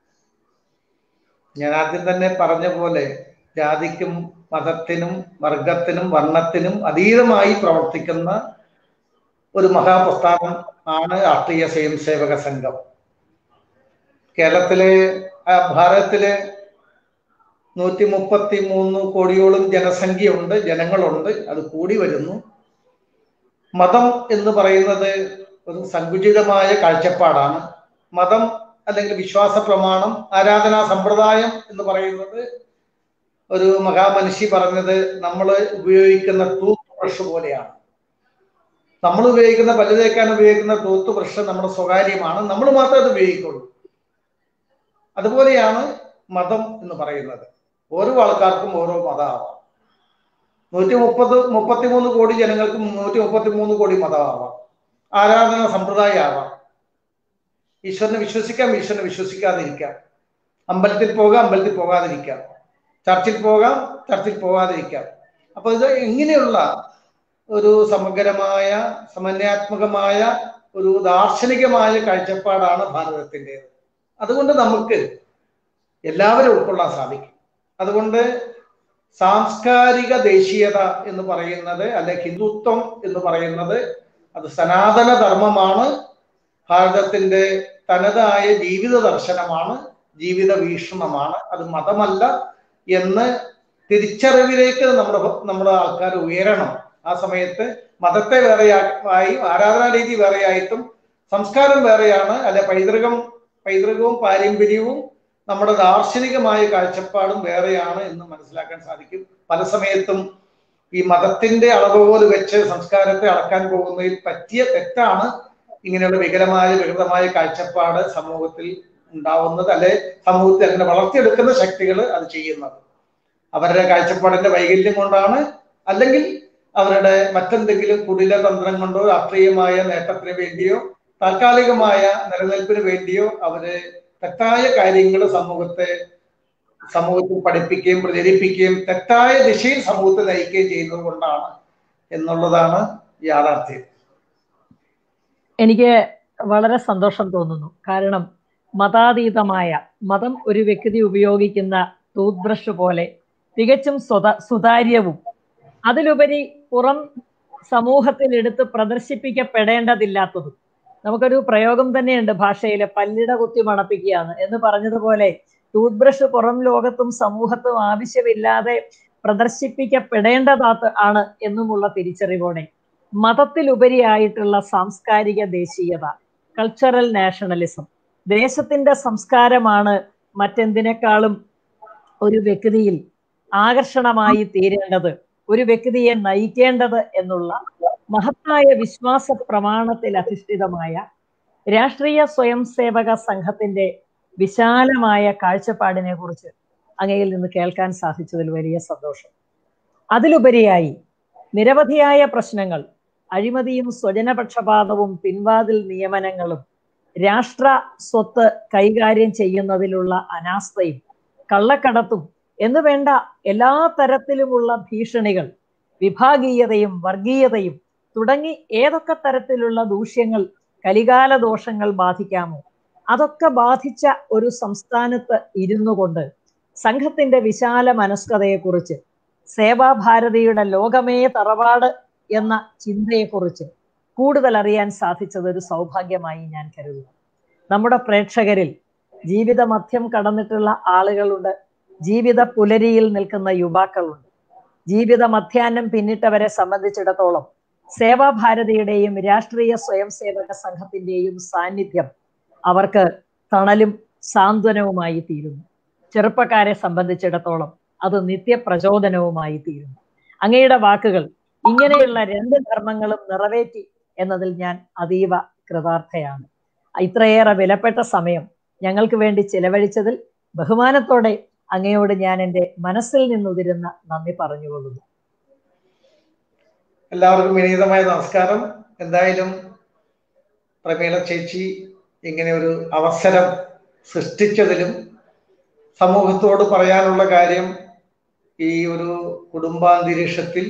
ഞാൻ ആദ്യം തന്നെ പറഞ്ഞ പോലെ ജാതിക്കും മതത്തിനും വർഗത്തിനും വർണ്ണത്തിനും അതീതമായി പ്രവർത്തിക്കുന്ന ഒരു മഹാപ്രസ്ഥാനം ആണ് രാഷ്ട്രീയ സ്വയം സേവക സംഘം കേരളത്തിലെ ആ, ഭാരതത്തിലെ നൂറ്റി മുപ്പത്തി മൂന്ന് കോടിയോളം ജനസംഖ്യയുണ്ട് ജനങ്ങളുണ്ട് അത് കൂടി വരുന്നു മതം എന്ന് പറയുന്നത് ഒരു സങ്കുചിതമായ കാഴ്ചപ്പാടാണ് മതം അല്ലെങ്കിൽ വിശ്വാസ പ്രമാണം ആരാധനാ സമ്പ്രദായം എന്ന് പറയുന്നത് ഒരു മഹാമനുഷി പറഞ്ഞത് നമ്മൾ ഉപയോഗിക്കുന്ന ടൂത്ത് ബ്രഷ് പോലെയാണ് നമ്മൾ ഉപയോഗിക്കുന്ന പല്ല് തേക്കാൻ ഉപയോഗിക്കുന്ന ടൂത്ത് ബ്രഷ് നമ്മുടെ സ്വകാര്യമാണ് നമ്മൾ മാത്രമേ അത് ഉപയോഗിക്കുള്ളൂ അതുപോലെയാണ് മതം എന്ന് പറയുന്നത് ഓരോ ആൾക്കാർക്കും ഓരോ മതമാവാം നൂറ്റി മുപ്പത് മുപ്പത്തിമൂന്ന് കോടി ജനങ്ങൾക്ക് നൂറ്റി മുപ്പത്തി മൂന്ന് കോടി മതമാവാം ആരാധന സമ്പ്രദായം ആവാം ഈശ്വരനെ വിശ്വസിക്കാം ഈശ്വരനെ വിശ്വസിക്കാതിരിക്കാം അമ്പലത്തിൽ പോകാം അമ്പലത്തിൽ പോകാതിരിക്കാം ചർച്ചിൽ പോകാം ചർച്ചിൽ പോകാതിരിക്കാം അപ്പൊ ഇത് ഇങ്ങനെയുള്ള ഒരു സമഗ്രമായ സമന്വയാത്മകമായ ഒരു ദാർശനികമായ കാഴ്ചപ്പാടാണ് ഭാരതത്തിൻ്റെത് അതുകൊണ്ട് നമുക്ക് എല്ലാവരും ഉൾക്കൊള്ളാൻ സാധിക്കും അതുകൊണ്ട് സാംസ്കാരിക ദേശീയത എന്ന് പറയുന്നത് അല്ലെ ഹിന്ദുത്വം എന്ന് പറയുന്നത് അത് സനാതന ധർമ്മമാണ് ഭാരതത്തിന്റെ തനതായ ജീവിത ദർശനമാണ് ജീവിത വീക്ഷണമാണ് അത് മതമല്ല എന്ന് തിരിച്ചറിവിലേക്ക് നമ്മുടെ നമ്മുടെ ആൾക്കാർ ഉയരണം ആ സമയത്ത് മതത്തെ വേറെയായി ആരാധനാ രീതി വേറെയായിട്ടും സംസ്കാരം വേറെയാണ് അല്ലെ പൈതൃകം പൈതൃകവും പാരമ്പര്യവും നമ്മുടെ ദാർശനികമായ കാഴ്ചപ്പാടും വേറെയാണ് എന്ന് മനസ്സിലാക്കാൻ സാധിക്കും പല സമയത്തും ഈ മതത്തിന്റെ അളവുകോല് വെച്ച് സംസ്കാരത്തെ അളക്കാൻ പോകുന്നതിൽ പറ്റിയ തെറ്റാണ് ഇങ്ങനെയുള്ള വികലമായ വികൃതമായ കാഴ്ചപ്പാട് സമൂഹത്തിൽ ഉണ്ടാവുന്നത് അല്ലെ സമൂഹത്തിൽ അങ്ങനെ വളർത്തിയെടുക്കുന്ന ശക്തികൾ അത് ചെയ്യുന്നത് അവരുടെ കാഴ്ചപ്പാടിന്റെ വൈകല്യം കൊണ്ടാണ് അല്ലെങ്കിൽ അവരുടെ മറ്റെന്തെങ്കിലും കുടില തന്ത്രം കൊണ്ടോ രാഷ്ട്രീയമായ നേട്ടത്തിന് വേണ്ടിയോ താൽക്കാലികമായ നിലനിൽപ്പിന് വേണ്ടിയോ അവര് തെറ്റായ കാര്യങ്ങൾ സമൂഹത്തെ സമൂഹത്തിൽ പഠിപ്പിക്കുകയും പ്രചരിപ്പിക്കുകയും തെറ്റായ ദിശയിൽ സമൂഹത്തെ നയിക്കുകയും ചെയ്യുന്നത് കൊണ്ടാണ് എന്നുള്ളതാണ് യാഥാർത്ഥ്യം എനിക്ക് വളരെ സന്തോഷം തോന്നുന്നു കാരണം മതാതീതമായ മതം ഒരു വ്യക്തി ഉപയോഗിക്കുന്ന ടൂത്ത് ബ്രഷ് പോലെ തികച്ചും സ്വത സുതാര്യവും അതിലുപരി പുറം സമൂഹത്തിൽ എടുത്ത് പ്രദർശിപ്പിക്കപ്പെടേണ്ടതില്ലാത്തതും നമുക്കൊരു പ്രയോഗം തന്നെയുണ്ട് ഭാഷയിൽ പല്ലിട കുത്തി മണപ്പിക്കുകയാണ് എന്ന് പറഞ്ഞതുപോലെ ടൂത്ത് ബ്രഷ് പുറം ലോകത്തും സമൂഹത്തും ആവശ്യമില്ലാതെ പ്രദർശിപ്പിക്കപ്പെടേണ്ടതാത്ത് ആണ് എന്നുമുള്ള തിരിച്ചറിവോടെ മതത്തിലുപരിയായിട്ടുള്ള സാംസ്കാരിക ദേശീയത കൾച്ചറൽ നാഷണലിസം ദേശത്തിന്റെ സംസ്കാരമാണ് മറ്റെന്തിനേക്കാളും ഒരു വ്യക്തിയിൽ ആകർഷണമായി തീരേണ്ടത് ഒരു വ്യക്തിയെ നയിക്കേണ്ടത് എന്നുള്ള മഹത്തായ വിശ്വാസ പ്രമാണത്തിൽ അധിഷ്ഠിതമായ രാഷ്ട്രീയ സ്വയം സേവക സംഘത്തിന്റെ വിശാലമായ കാഴ്ചപ്പാടിനെ കുറിച്ച് അങ്ങയിൽ നിന്ന് കേൾക്കാൻ സാധിച്ചതിൽ വലിയ സന്തോഷം അതിലുപരിയായി നിരവധിയായ പ്രശ്നങ്ങൾ അഴിമതിയും സ്വജനപക്ഷപാതവും പിൻവാതിൽ നിയമനങ്ങളും രാഷ്ട്ര സ്വത്ത് കൈകാര്യം ചെയ്യുന്നതിലുള്ള അനാസ്ഥയും കള്ളക്കടത്തും എന്ന് വേണ്ട എല്ലാ തരത്തിലുമുള്ള ഭീഷണികൾ വിഭാഗീയതയും വർഗീയതയും തുടങ്ങി ഏതൊക്കെ തരത്തിലുള്ള ദൂഷ്യങ്ങൾ കലികാല ദോഷങ്ങൾ ബാധിക്കാമോ അതൊക്കെ ബാധിച്ച ഒരു സംസ്ഥാനത്ത് ഇരുന്നു കൊണ്ട് സംഘത്തിന്റെ വിശാല മനസ്കതയെക്കുറിച്ച് സേവാഭാരതിയുടെ ലോകമേ തറവാട് എന്ന ചിന്തയെക്കുറിച്ച് കൂടുതൽ അറിയാൻ സാധിച്ചത് ഒരു സൗഭാഗ്യമായി ഞാൻ കരുതുന്നു നമ്മുടെ പ്രേക്ഷകരിൽ ജീവിത മധ്യം കടന്നിട്ടുള്ള ആളുകളുണ്ട് ജീവിത പുലരിയിൽ നിൽക്കുന്ന യുവാക്കളുണ്ട് ജീവിത മധ്യാഹ്നം പിന്നിട്ടവരെ സംബന്ധിച്ചിടത്തോളം സേവാഭാരതിയുടെയും രാഷ്ട്രീയ സ്വയം സേവക സംഘത്തിന്റെയും സാന്നിധ്യം അവർക്ക് തണലും സാന്ത്വനവുമായി തീരുന്നു ചെറുപ്പക്കാരെ സംബന്ധിച്ചിടത്തോളം അത് നിത്യപ്രചോദനവുമായി തീരുന്നു അങ്ങയുടെ വാക്കുകൾ ഇങ്ങനെയുള്ള രണ്ട് ധർമ്മങ്ങളും നിറവേറ്റി എന്നതിൽ ഞാൻ അതീവ കൃതാർത്ഥയാണ് ഇത്രയേറെ വിലപ്പെട്ട സമയം ഞങ്ങൾക്ക് വേണ്ടി ചിലവഴിച്ചതിൽ ബഹുമാനത്തോടെ അങ്ങയോട് ഞാൻ എൻ്റെ മനസ്സിൽ നിന്നുതിരുന്ന നന്ദി പറഞ്ഞുകൊള്ളുന്നു എല്ലാവർക്കും വിനീതമായ നമസ്കാരം എന്തായാലും പ്രമീള ചേച്ചി ഇങ്ങനെ ഒരു അവസരം സൃഷ്ടിച്ചതിലും സമൂഹത്തോട് പറയാനുള്ള കാര്യം ഈ ഒരു കുടുംബാന്തരീക്ഷത്തിൽ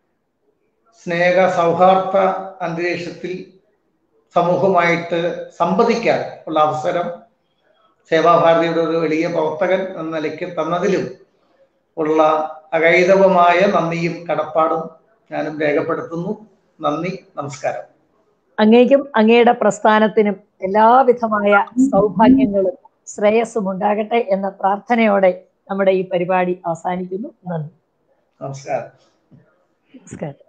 സ്നേഹ സൗഹാർദ്ദ അന്തരീക്ഷത്തിൽ സമൂഹമായിട്ട് സംവദിക്കാൻ ഉള്ള അവസരം സേവാഭാരതിയുടെ ഒരു വലിയ പ്രവർത്തകൻ എന്ന നിലയ്ക്ക് തന്നതിലും ഉള്ള അകൈതവമായ നന്ദിയും കടപ്പാടും ഞാനും രേഖപ്പെടുത്തുന്നു നന്ദി നമസ്കാരം അങ്ങേക്കും അങ്ങയുടെ പ്രസ്ഥാനത്തിനും എല്ലാവിധമായ സൗഭാഗ്യങ്ങളും ശ്രേയസ്സും ഉണ്ടാകട്ടെ എന്ന പ്രാർത്ഥനയോടെ നമ്മുടെ ഈ പരിപാടി അവസാനിക്കുന്നു നന്ദി നമസ്കാരം നമസ്കാരം